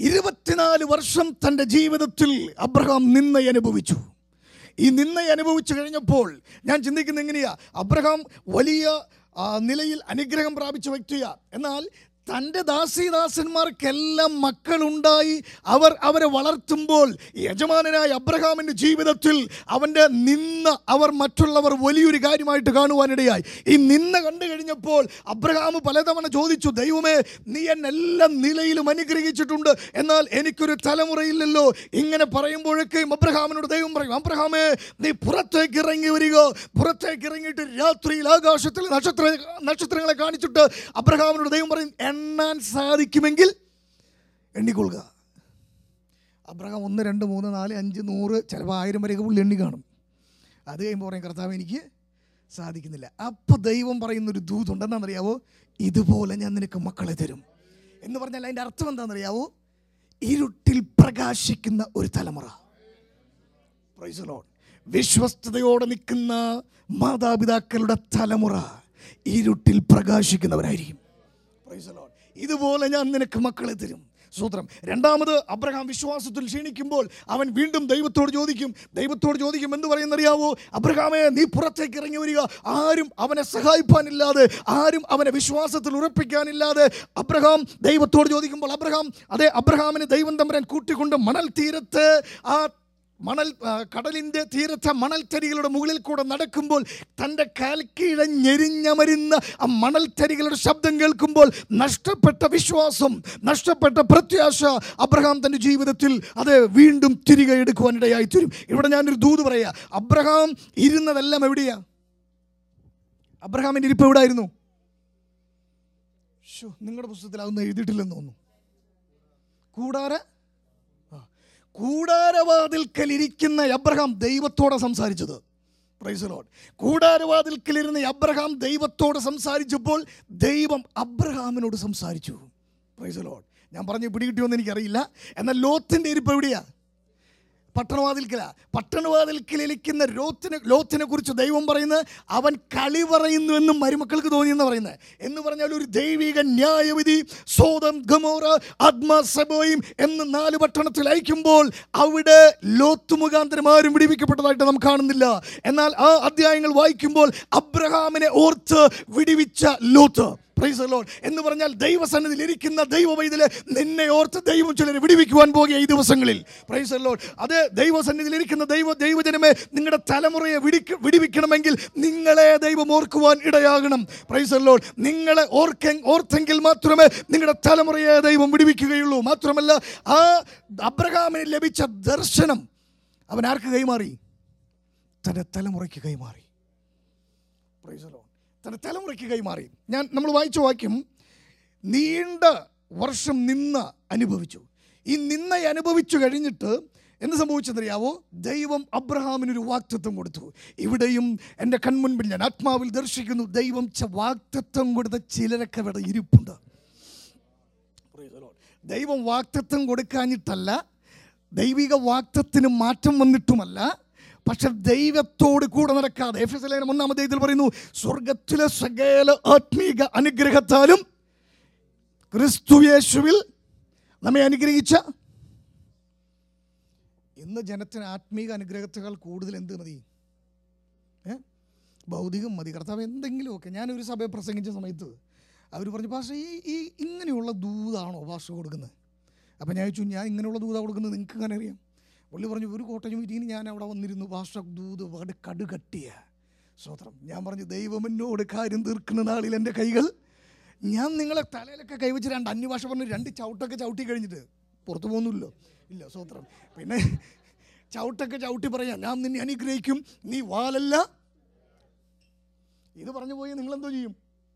ഇരുപത്തിനാല് വർഷം തൻ്റെ ജീവിതത്തിൽ അബ്രഹാം നിന്ന അനുഭവിച്ചു ഈ നിന്ന അനുഭവിച്ചു കഴിഞ്ഞപ്പോൾ ഞാൻ ചിന്തിക്കുന്നത് എങ്ങനെയാ അബ്രഹാം വലിയ ആ, നിലയിൽ അനുഗ്രഹം പ്രാപിച്ച വ്യക്തിയാ എന്നാൽ തൻ്റെ ദാസീദാസന്മാർക്കെല്ലാം മക്കളുണ്ടായി അവർ അവരെ വളർത്തുമ്പോൾ യജമാനനായ അബ്രഹാമിൻ്റെ ജീവിതത്തിൽ അവൻ്റെ നിന്ന അവർ മറ്റുള്ളവർ വലിയൊരു കാര്യമായിട്ട് കാണുവാനിടയായി ഈ നിന്ന കണ്ടു കഴിഞ്ഞപ്പോൾ അബ്രഹാം പലതവണ ചോദിച്ചു ദൈവമേ നീ എന്നെ എല്ലാ നിലയിലും അനുഗ്രഹിച്ചിട്ടുണ്ട് എന്നാൽ എനിക്കൊരു തലമുറയില്ലല്ലോ ഇങ്ങനെ പറയുമ്പോഴൊക്കെയും അബ്രഹാമിനോട് ദൈവം പറയും അബ്രഹാമേ നീ പുറത്തേക്ക് ഇറങ്ങി വരിക പുറത്തേക്ക് ഇറങ്ങിയിട്ട് രാത്രിയിൽ ആകാശത്തിൽ നക്ഷത്ര നക്ഷത്രങ്ങളെ കാണിച്ചിട്ട് അബ്രഹാമിനോട് ദൈവം പറയും എണ്ണാൻ സാധിക്കുമെങ്കിൽ എണ്ണിക്കൊള്ളുക അബ്രഹാം ഒന്ന് രണ്ട് മൂന്ന് നാല് അഞ്ച് നൂറ് ചിലപ്പോൾ ആയിരം വരെയൊക്കെ പുള്ളി എണ്ണി കാണും അത് കഴിയുമ്പോൾ പറയും കർത്താവ് എനിക്ക് സാധിക്കുന്നില്ല അപ്പോൾ ദൈവം പറയുന്നൊരു ദൂതുണ്ട് എന്താണെന്നറിയാവോ ഇതുപോലെ ഞാൻ നിനക്ക് മക്കളെ തരും എന്ന് പറഞ്ഞാൽ അതിൻ്റെ അർത്ഥം എന്താണെന്നറിയാവോ ഇരുട്ടിൽ പ്രകാശിക്കുന്ന ഒരു തലമുറ Praise the Lord. വിശ്വസ്തയോടെ നിൽക്കുന്ന മാതാപിതാക്കളുടെ തലമുറ ഇരുട്ടിൽ പ്രകാശിക്കുന്നവരായിരിക്കും Praise the Lord. ഇതുപോലെ ഞാൻ നിനക്ക് മക്കളെ തരും സൂത്രം രണ്ടാമത് അബ്രഹാം വിശ്വാസത്തിൽ ക്ഷീണിക്കുമ്പോൾ അവൻ വീണ്ടും ദൈവത്തോട് ചോദിക്കും ദൈവത്തോട് ചോദിക്കും എന്ന് പറയുന്നറിയാവോ അബ്രഹാമെ നീ പുറത്തേക്ക് ഇറങ്ങി വരിക ആരും അവനെ സഹായിപ്പാനില്ലാതെ ആരും അവനെ വിശ്വാസത്തിൽ ഉറപ്പിക്കാനില്ലാതെ അബ്രഹാം ദൈവത്തോട് ചോദിക്കുമ്പോൾ അബ്രഹാം അതെ അബ്രഹാമിന് ദൈവം തമ്പരാൻ കൂട്ടിക്കൊണ്ട് മണൽ തീരത്ത് ആ മണൽ ആ, കടലിൻ്റെ തീരത്തെ മണൽത്തരികളുടെ മുകളിൽ കൂടെ നടക്കുമ്പോൾ തൻ്റെ കാൽക്കീഴ ഞെരിഞ്ഞമരുന്ന ആ മണൽത്തരികളുടെ ശബ്ദം കേൾക്കുമ്പോൾ നഷ്ടപ്പെട്ട വിശ്വാസം നഷ്ടപ്പെട്ട പ്രത്യാശ അബ്രഹാം തൻ്റെ ജീവിതത്തിൽ അത് വീണ്ടും തിരികെ എടുക്കുവാനിടയായി തീരും ഇവിടെ ഞാനൊരു ദൂത് പറയാ അബ്രഹാം ഇരുന്നതെല്ലാം എവിടെയാ അബ്രഹാമിൻ്റെ ഇരിപ്പ് എവിടായിരുന്നു ശോ, നിങ്ങളുടെ പുസ്തകത്തിൽ അതൊന്നും എഴുതിയിട്ടില്ലെന്ന് തോന്നുന്നു കൂടാര കൂടാരവാതിൽക്കൽ ഇരിക്കുന്ന അബ്രഹാം ദൈവത്തോടെ സംസാരിച്ചത് പ്രൈസ് ലോഡ് കൂടാരവാതിൽക്കലിരുന്ന അബ്രഹാം ദൈവത്തോട് സംസാരിച്ചപ്പോൾ ദൈവം അബ്രഹാമിനോട് സംസാരിച്ചു പ്രൈസ് ലോഡ് ഞാൻ പറഞ്ഞു പിടികിട്ടിയോന്ന് എനിക്കറിയില്ല എന്നാൽ ലോത്തിൻ്റെ ഇരിപ്പ് എവിടെയാ പട്ടണവാതിൽക്കല പട്ടണവാതിൽക്കൽ ഇരിക്കുന്ന ലോത്തിനെ ലോത്തിനെ കുറിച്ച് ദൈവം പറയുന്നത് അവൻ കളി പറയുന്നു എന്നും മരുമക്കൾക്ക് തോന്നിയെന്ന് പറയുന്നത് എന്ന് പറഞ്ഞാൽ ഒരു ദൈവിക ന്യായവിധി സോതം ഗമോറ ആത്മാസബോയും എന്ന് നാല് പട്ടണത്തിൽ അയക്കുമ്പോൾ അവിടെ ലോത്ത് മുഖാന്തരം ആരും വിടിവിക്കപ്പെട്ടതായിട്ട് നാം കാണുന്നില്ല എന്നാൽ ആ അധ്യായങ്ങൾ വായിക്കുമ്പോൾ അബ്രഹാമിനെ ഓർത്ത് വിടിവിച്ച ലോത്ത് പ്രൈസ് the Lord. എന്ന് പറഞ്ഞാൽ ദൈവസന്നിധിയിൽ ഇരിക്കുന്ന ദൈവ വൈദ്യല് നിന്നെ ഓർത്ത് ദൈവം ചിലരെ വിടിവിക്കുവാൻ പോകുക ഈ ദിവസങ്ങളിൽ പ്രൈസ് the Lord. അത് ദൈവസന്നിധിയിൽ ഇരിക്കുന്ന ദൈവ ദൈവജനമേ നിങ്ങളുടെ തലമുറയെ വിടിക്ക വിടിവിക്കണമെങ്കിൽ നിങ്ങളെ ദൈവം ഓർക്കുവാൻ ഇടയാകണം പ്രൈസ് the Lord. നിങ്ങളെ ഓർക്കെ ഓർത്തെങ്കിൽ മാത്രമേ നിങ്ങളുടെ തലമുറയെ ദൈവം വിടിവിക്കുകയുള്ളൂ മാത്രമല്ല ആ അബ്രഹാമിന് ലഭിച്ച ദർശനം അവൻ ആർക്ക് കൈമാറി തൻ്റെ തലമുറയ്ക്ക് കൈമാറി Praise the Lord. തൻ്റെ തലമുറയ്ക്ക് കൈമാറി ഞാൻ നമ്മൾ വായിച്ച വാക്യം നീണ്ട വർഷം നിന്ന് അനുഭവിച്ചു ഈ നിന്ന അനുഭവിച്ചു കഴിഞ്ഞിട്ട് എന്ത് സംഭവിച്ചെന്നറിയാവോ ദൈവം അബ്രഹാമിനൊരു വാക്തത്വം കൊടുത്തു ഇവിടെയും എൻ്റെ കൺമുൻപിൽ ഞാൻ ആത്മാവിൽ ദർശിക്കുന്നു ദൈവം ച വാക്തത്വം കൊടുത്ത ചിലരൊക്കെ ഇവിടെ ഇരിപ്പുണ്ട് Praise the Lord. ദൈവം വാക്തത്വം കൊടുക്കാഞ്ഞിട്ടല്ല ദൈവിക വാക്തത്തിന് മാറ്റം വന്നിട്ടുമല്ല പക്ഷെ ദൈവത്തോട് കൂടെ നടക്കാതെ എഫ് എസ് ലേഖനം ഒന്നാം അധ്യായത്തിൽ പറയുന്നു സ്വർഗത്തിലെ സകല ആത്മീക അനുഗ്രഹത്താലും ക്രിസ്തുയേശുവിൽ നമ്മെ അനുഗ്രഹിച്ച ഇന്ന് ജനത്തിന് ആത്മീക അനുഗ്രഹത്തേക്കാൾ കൂടുതൽ എന്ത് മതി ഏ ഭൗതികം മതി കർത്താവ് എന്തെങ്കിലുമൊക്കെ ഞാനൊരു സഭയെ പ്രസംഗിച്ച സമയത്ത് അവർ പറഞ്ഞു പാഷ ഈ ഈ ഇങ്ങനെയുള്ള ദൂതാണോ പാഷ കൊടുക്കുന്നത് അപ്പം ഞാൻ ചോദിച്ചു ഞാൻ ഇങ്ങനെയുള്ള ദൂത കൊടുക്കുന്നത് നിങ്ങൾക്ക് എങ്ങനെ അറിയാം പുള്ളി പറഞ്ഞു ഒരു കോട്ടയം മീറ്റിങ്ങിന് ഞാൻ അവിടെ വന്നിരുന്നു പാഷ ദൂത് വട് കടുകട്ടിയ സ്വത്രം ഞാൻ പറഞ്ഞു ദൈവം എന്നോട് കാര്യം തീർക്കുന്ന നാളിൽ എൻ്റെ കൈകൾ ഞാൻ നിങ്ങളെ തലയിലൊക്കെ കൈവച്ച് രണ്ട് അന്യഭാഷ പറഞ്ഞ് രണ്ട് ചവിട്ടൊക്കെ ചവിട്ടി കഴിഞ്ഞിട്ട് പുറത്തു പോകുന്നില്ലോ ഇല്ല സ്വത്രം പിന്നെ ചവിട്ടൊക്കെ ചവിട്ടി പറയാം ഞാൻ നിന്നെ അനുഗ്രഹിക്കും നീ വാലല്ല ഇത് പറഞ്ഞു പോയി നിങ്ങളെന്തോ ചെയ്യും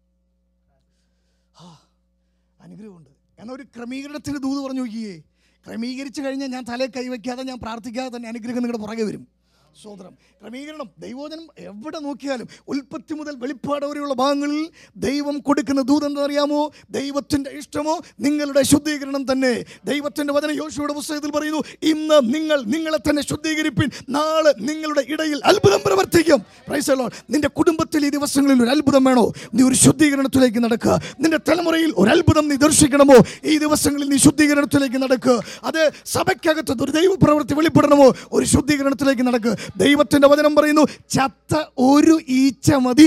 ആ അനുഗ്രഹമുണ്ട് എന്നാൽ ഒരു ക്രമീകരണത്തിന് ദൂത് പറഞ്ഞു നോക്കിയേ ക്രമീകരിച്ച് കഴിഞ്ഞാൽ ഞാൻ തലയിൽ കൈവയ്ക്കാതെ ഞാൻ പ്രാർത്ഥിക്കാതെ തന്നെ അനുഗ്രഹം നിങ്ങളുടെ പുറകെ വരും സോദരം ക്രമീകരണം ദൈവോചനം എവിടെ നോക്കിയാലും ഉൽപ്പത്തി മുതൽ വെളിപ്പാട് വരെയുള്ള ഭാഗങ്ങളിൽ ദൈവം കൊടുക്കുന്ന ദൂത് എന്താ അറിയാമോ ദൈവത്തിൻ്റെ ഇഷ്ടമോ നിങ്ങളുടെ ശുദ്ധീകരണം തന്നെ ദൈവത്തിൻ്റെ വചന യോശുവയുടെ പുസ്തകത്തിൽ പറയുന്നു ഇന്ന് നിങ്ങൾ നിങ്ങളെ തന്നെ ശുദ്ധീകരിപ്പിൻ നാളെ നിങ്ങളുടെ ഇടയിൽ അത്ഭുതം പ്രവർത്തിക്കും Praise the Lord. നിന്റെ കുടുംബത്തിൽ ഈ ദിവസങ്ങളിൽ ഒരു അത്ഭുതം വേണോ നീ ഒരു ശുദ്ധീകരണത്തിലേക്ക് നടക്കുക നിന്റെ തലമുറയിൽ ഒരു അത്ഭുതം നീ ദർശിക്കണമോ ഈ ദിവസങ്ങളിൽ നീ ശുദ്ധീകരണത്തിലേക്ക് നടക്കുക അത് സഭയ്ക്കകത്ത് ഒരു ദൈവ പ്രവൃത്തി വെളിപ്പെടണമോ ഒരു ശുദ്ധീകരണത്തിലേക്ക് നടക്കുക ദൈവത്തിന്റെ വചനം പറയുന്നു ചത്ത ഒരു ഈച്ച മതി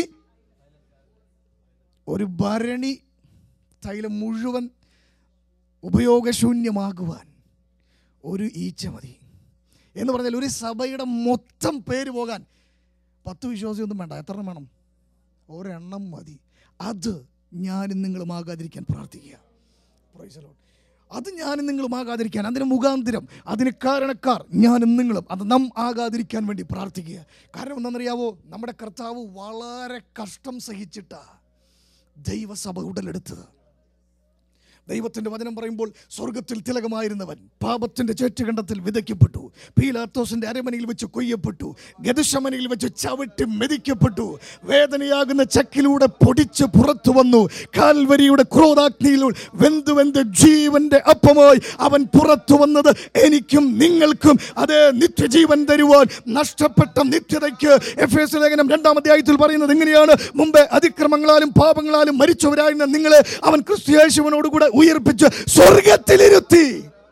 ഒരു ഭരണി തൈലം മുഴുവൻ ഉപയോഗശൂന്യമാകുവാൻ ഒരു ഈച്ച മതി എന്ന് പറഞ്ഞാൽ ഒരു സഭയുടെ മൊത്തം പേര് പോകാൻ പത്ത് വിശ്വാസിയൊന്നും വേണ്ട എത്ര എണ്ണം വേണം ഒരെണ്ണം മതി അത് ഞാനും നിങ്ങളുമാകാതിരിക്കാൻ പ്രാർത്ഥിക്കുക Praise the Lord. അത് ഞാനും നിങ്ങളുമാകാതിരിക്കാൻ അതിന് മുഖാന്തിരം അതിന് കാരണക്കാർ ഞാനും നിങ്ങളും അത് നാം ആകാതിരിക്കാൻ വേണ്ടി പ്രാർത്ഥിക്കുക കാരണം എന്താണെന്നറിയാവോ നമ്മുടെ കർത്താവ് വളരെ കഷ്ടം സഹിച്ചിട്ടാ ദൈവസഭ ഉടലെടുത്തത് ദൈവത്തിന്റെ വചനം പറയുമ്പോൾ സ്വർഗത്തിൽ തിലകമായിരുന്നവൻ പാപത്തിന്റെ ചേറ്റുകണ്ടത്തിൽ വിതയ്ക്കപ്പെട്ടു പീലാത്തോസിന്റെ അരമനയിൽ വെച്ച് കൊയ്യപ്പെട്ടു ഗതുശമനയിൽ വെച്ച് ചവിട്ടി മെതിക്കപ്പെട്ടു വേദനയാകുന്ന ചക്കിലൂടെ പൊടിച്ച് പുറത്തു വന്നു കാൽവരിയുടെ ക്രോധാഗ്നിയിൽ വെന്ത് വെന്ത് ജീവന്റെ അപ്പമായി അവൻ പുറത്തു വന്നത് എനിക്കും നിങ്ങൾക്കും അതേ നിത്യജീവൻ തരുവാൻ നഷ്ടപ്പെട്ട നിത്യതയ്ക്ക് എഫ് എസ് ലേഖനം രണ്ടാം അധ്യായത്തിൽ പറയുന്നത് എങ്ങനെയാണ് മുമ്പേ അതിക്രമങ്ങളാലും പാപങ്ങളാലും മരിച്ചവരായിരുന്ന നിങ്ങളെ അവൻ ക്രിസ്തുയേശുവിനോടുകൂടെ ഉയർപ്പിച്ച് സ്വർഗത്തിലിരുത്തി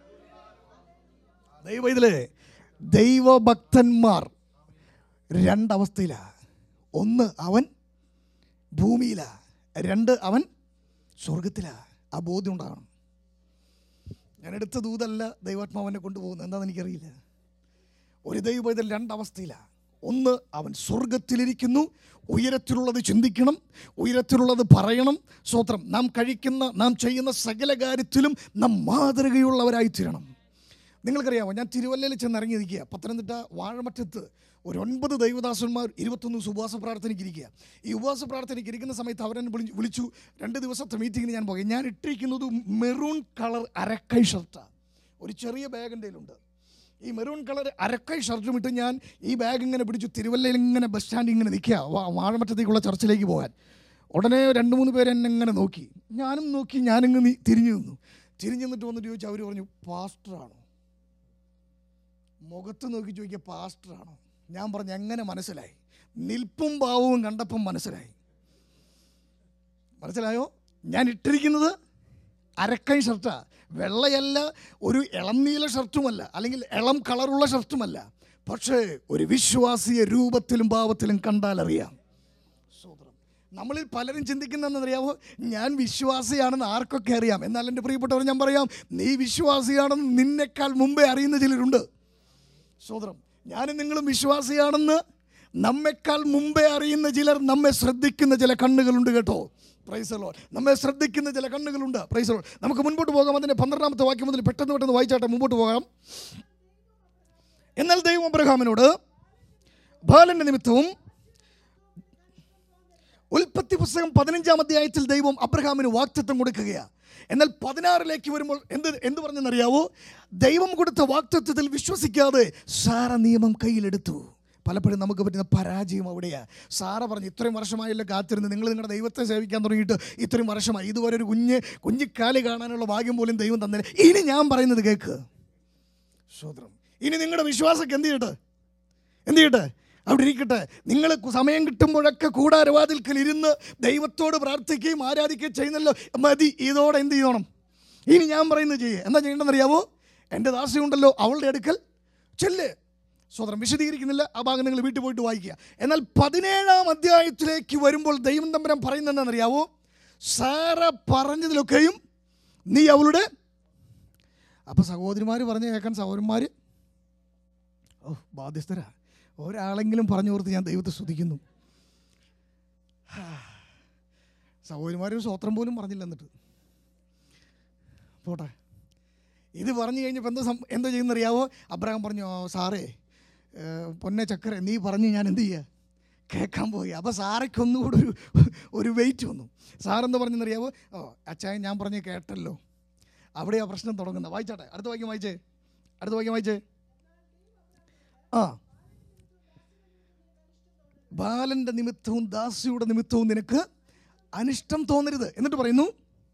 ദൈവ ഇതിലെ ദൈവഭക്തന്മാർ രണ്ടവസ്ഥയിലാ ഒന്ന് അവൻ ഭൂമിയിലാ രണ്ട് അവൻ സ്വർഗത്തിലാ ആ ബോധ്യം ഉണ്ടാകണം ഞാൻ എടുത്ത ദൂതല്ല ദൈവാത്മാവനെ കൊണ്ടുപോകുന്നത് എന്താണെന്ന് എനിക്കറിയില്ല ഒരു ദൈവം ഇതിൽ രണ്ടവസ്ഥയിലാണ് ഒന്ന് അവൻ സ്വർഗത്തിലിരിക്കുന്നു ഉയരത്തിലുള്ളത് ചിന്തിക്കണം ഉയരത്തിലുള്ളത് പറയണം സ്വത്രം നാം കഴിക്കുന്ന നാം ചെയ്യുന്ന സകല കാര്യത്തിലും നാം മാതൃകയുള്ളവരായി തീരണം നിങ്ങൾക്കറിയാമോ ഞാൻ തിരുവല്ലയിൽ ചെന്ന് ഇറങ്ങി നിൽക്കുക പത്തനംതിട്ട വാഴമറ്റത്ത് ഒരു ഒൻപത് ദൈവദാസന്മാർ ഇരുപത്തൊന്ന് ഉപവാസ പ്രാർത്ഥനയ്ക്ക് ഇരിക്കുക ഈ ഉപവാസ പ്രാർത്ഥനയ്ക്ക് ഇരിക്കുന്ന സമയത്ത് അവരെന്നെ വിളി വിളിച്ചു രണ്ട് ദിവസത്തെ മീറ്റിങ്ങിന് ഞാൻ പോയി ഞാൻ ഇട്ടിരിക്കുന്നത് മെറൂൺ കളർ അരക്കൈ ഷർട്ടാണ് ഒരു ചെറിയ ബാഗ് എൻ്റെ കയ്യിലുണ്ട് ഈ മെറൂൺ കളർ അരക്കൈ ഷർട്ടും ഇട്ട് ഞാൻ ഈ ബാഗ് ഇങ്ങനെ പിടിച്ചു തിരുവല്ലയിൽ ഇങ്ങനെ ബസ് സ്റ്റാൻഡിൽ ഇങ്ങനെ നിൽക്കുക വാ- വാഴമറ്റത്തേക്കുള്ള ചർച്ചിലേക്ക് പോകാൻ ഉടനെ രണ്ട് മൂന്ന് പേര് എന്നെ ഇങ്ങനെ നോക്കി ഞാനും നോക്കി ഞാനിങ്ങ് നീ തിരിഞ്ഞു നിന്നു തിരിഞ്ഞു നിന്നിട്ട് വന്നിട്ട് ചോദിച്ചു അവർ പറഞ്ഞു പാസ്റ്ററാണോ മുഖത്ത് നോക്കി ചോദിക്കുക പാസ്റ്ററാണോ ഞാൻ പറഞ്ഞു എങ്ങനെ മനസ്സിലായി നിൽപ്പും ഭാവവും കണ്ടപ്പം മനസ്സിലായി മനസ്സിലായോ ഞാൻ ഇട്ടിരിക്കുന്നത് അരക്കൈ ഷർട്ടാ വെള്ളയല്ല ഒരു ഇളം നീല ഷർട്ടുമല്ല അല്ലെങ്കിൽ ഇളം കളറുള്ള ഷർട്ടുമല്ല പക്ഷേ ഒരു വിശ്വാസിയെ രൂപത്തിലും ഭാവത്തിലും കണ്ടാൽ അറിയാം സ്തോത്രം നമ്മളിൽ പലരും ചിന്തിക്കുന്നതെന്നറിയാമോ ഞാൻ വിശ്വാസിയാണെന്ന് ആർക്കൊക്കെ അറിയാം എന്നാൽ എൻ്റെ പ്രിയപ്പെട്ടവർ ഞാൻ പറയാം നീ വിശ്വാസിയാണെന്ന് നിന്നെക്കാൾ മുമ്പേ അറിയുന്ന ചിലരുണ്ട് സോദരം ഞാനും നിങ്ങളും വിശ്വാസിയാണെന്ന് നമ്മെക്കാൾ മുമ്പേ അറിയുന്ന ചിലർ നമ്മെ ശ്രദ്ധിക്കുന്ന ചില കണ്ണുകളുണ്ട് കേട്ടോ പ്രൈസലോ നമ്മെ ശ്രദ്ധിക്കുന്ന ചില കണ്ണുകളുണ്ട് പ്രൈസലോ നമുക്ക് മുൻപോട്ട് പോകാം അതിൻ്റെ പന്ത്രണ്ടാമത്തെ വാക്യം മുതൽ പെട്ടെന്ന് പെട്ടെന്ന് വായിച്ചാട്ടെ മുമ്പോട്ട് പോകാം എന്നാൽ ദൈവം അബ്രഹാമിനോട് ബാലന്റെ നിമിത്തവും ഉൽപ്പത്തി പുസ്തകം പതിനഞ്ചാം അധ്യായത്തിൽ ദൈവം അബ്രഹാമിന് വാക്തത്വം കൊടുക്കുകയാണ് എന്നാൽ പതിനാറിലേക്ക് വരുമ്പോൾ എന്ത് എന്ത് പറഞ്ഞെന്നറിയാവോ ദൈവം കൊടുത്ത വാക്തത്വത്തിൽ വിശ്വസിക്കാതെ സാറ നിയമം കയ്യിലെടുത്തു പലപ്പോഴും നമുക്ക് പറ്റുന്ന പരാജയം അവിടെയാണ് സാറ പറഞ്ഞു ഇത്രയും വർഷമായല്ലോ കാത്തിരുന്ന് നിങ്ങൾ നിങ്ങളുടെ ദൈവത്തെ സേവിക്കാൻ തുടങ്ങിയിട്ട് ഇത്രയും വർഷമായി ഇതുവരെ ഒരു കുഞ്ഞ് കുഞ്ഞിക്കാല് കാണാനുള്ള ഭാഗ്യം പോലും ദൈവം തന്നില്ല ഇനി ഞാൻ പറയുന്നത് കേൾക്ക് സ്വതന്ത്രം ഇനി നിങ്ങളുടെ വിശ്വാസമൊക്കെ എന്ത് ചെയ്യട്ടെ എന്ത് ചെയ്യട്ടെ അവിടെ ഇരിക്കട്ടെ നിങ്ങൾ സമയം കിട്ടുമ്പോഴൊക്കെ കൂടാരവാതിൽക്കൽ ഇരുന്ന് ദൈവത്തോട് പ്രാർത്ഥിക്കുകയും ആരാധിക്കുകയും ചെയ്യുന്നല്ലോ മതി ഇതോടെ എന്ത് ചെയ്യണം ഇനി ഞാൻ പറയുന്നത് ചെയ്യേ എന്താ ചെയ്യേണ്ടതെന്നറിയാവോ എൻ്റെ ദാസിയുണ്ടല്ലോ അവളുടെ അടുക്കൽ ചെല്ല് സ്വതന്ത്രം വിശദീകരിക്കുന്നില്ല ആ ഭാഗം നിങ്ങൾ വീട്ടിൽ പോയിട്ട് വായിക്കുക എന്നാൽ പതിനേഴാം അധ്യായത്തിലേക്ക് വരുമ്പോൾ ദൈവം തമ്പരം പറയുന്നത് എന്താണെന്നറിയാവോ സാറ പറഞ്ഞതിലൊക്കെയും നീ അവളുടെ അപ്പോൾ സഹോദരിമാർ പറഞ്ഞ് കേൾക്കാൻ സഹോദരന്മാർ ഓ ബാധ്യസ്ഥരാ ഒരാളെങ്കിലും പറഞ്ഞു കൊടുത്ത് ഞാൻ ദൈവത്തെ സ്തുതിക്കുന്നു ഹാ. സഹോദരിമാരൊരു സ്വത്രം പോലും പറഞ്ഞില്ല എന്നിട്ട് പോട്ടെ ഇത് പറഞ്ഞു കഴിഞ്ഞപ്പോൾ എന്താ സം- എന്താ ചെയ്യുന്നറിയാവോ അബ്രഹാം പറഞ്ഞു "ഓ, സാറേ ഏ, പൊന്നെ ചക്കര നീ പറഞ്ഞ് ഞാൻ എന്ത് ചെയ്യുക കേൾക്കാൻ പോയി അപ്പോൾ സാറയ്ക്ക് ഒന്നുകൂടെ ഒരു ഒരു വെയിറ്റ് വന്നു സാറെന്താ പറഞ്ഞെന്നറിയാവോ ഓ അച്ചായൻ ഞാൻ പറഞ്ഞ് കേട്ടല്ലോ അവിടെയാ പ്രശ്നം തുടങ്ങുന്നത് വായിച്ചാട്ടെ അടുത്ത വാക്യം വായിച്ചേ അടുത്ത വാക്യം വായിച്ചേ ആ ബാലന്റെ നിമിത്തവും ദാസിയുടെ നിമിത്തവും നിനക്ക് അനിഷ്ടം തോന്നരുത് എന്നിട്ട് പറയുന്നു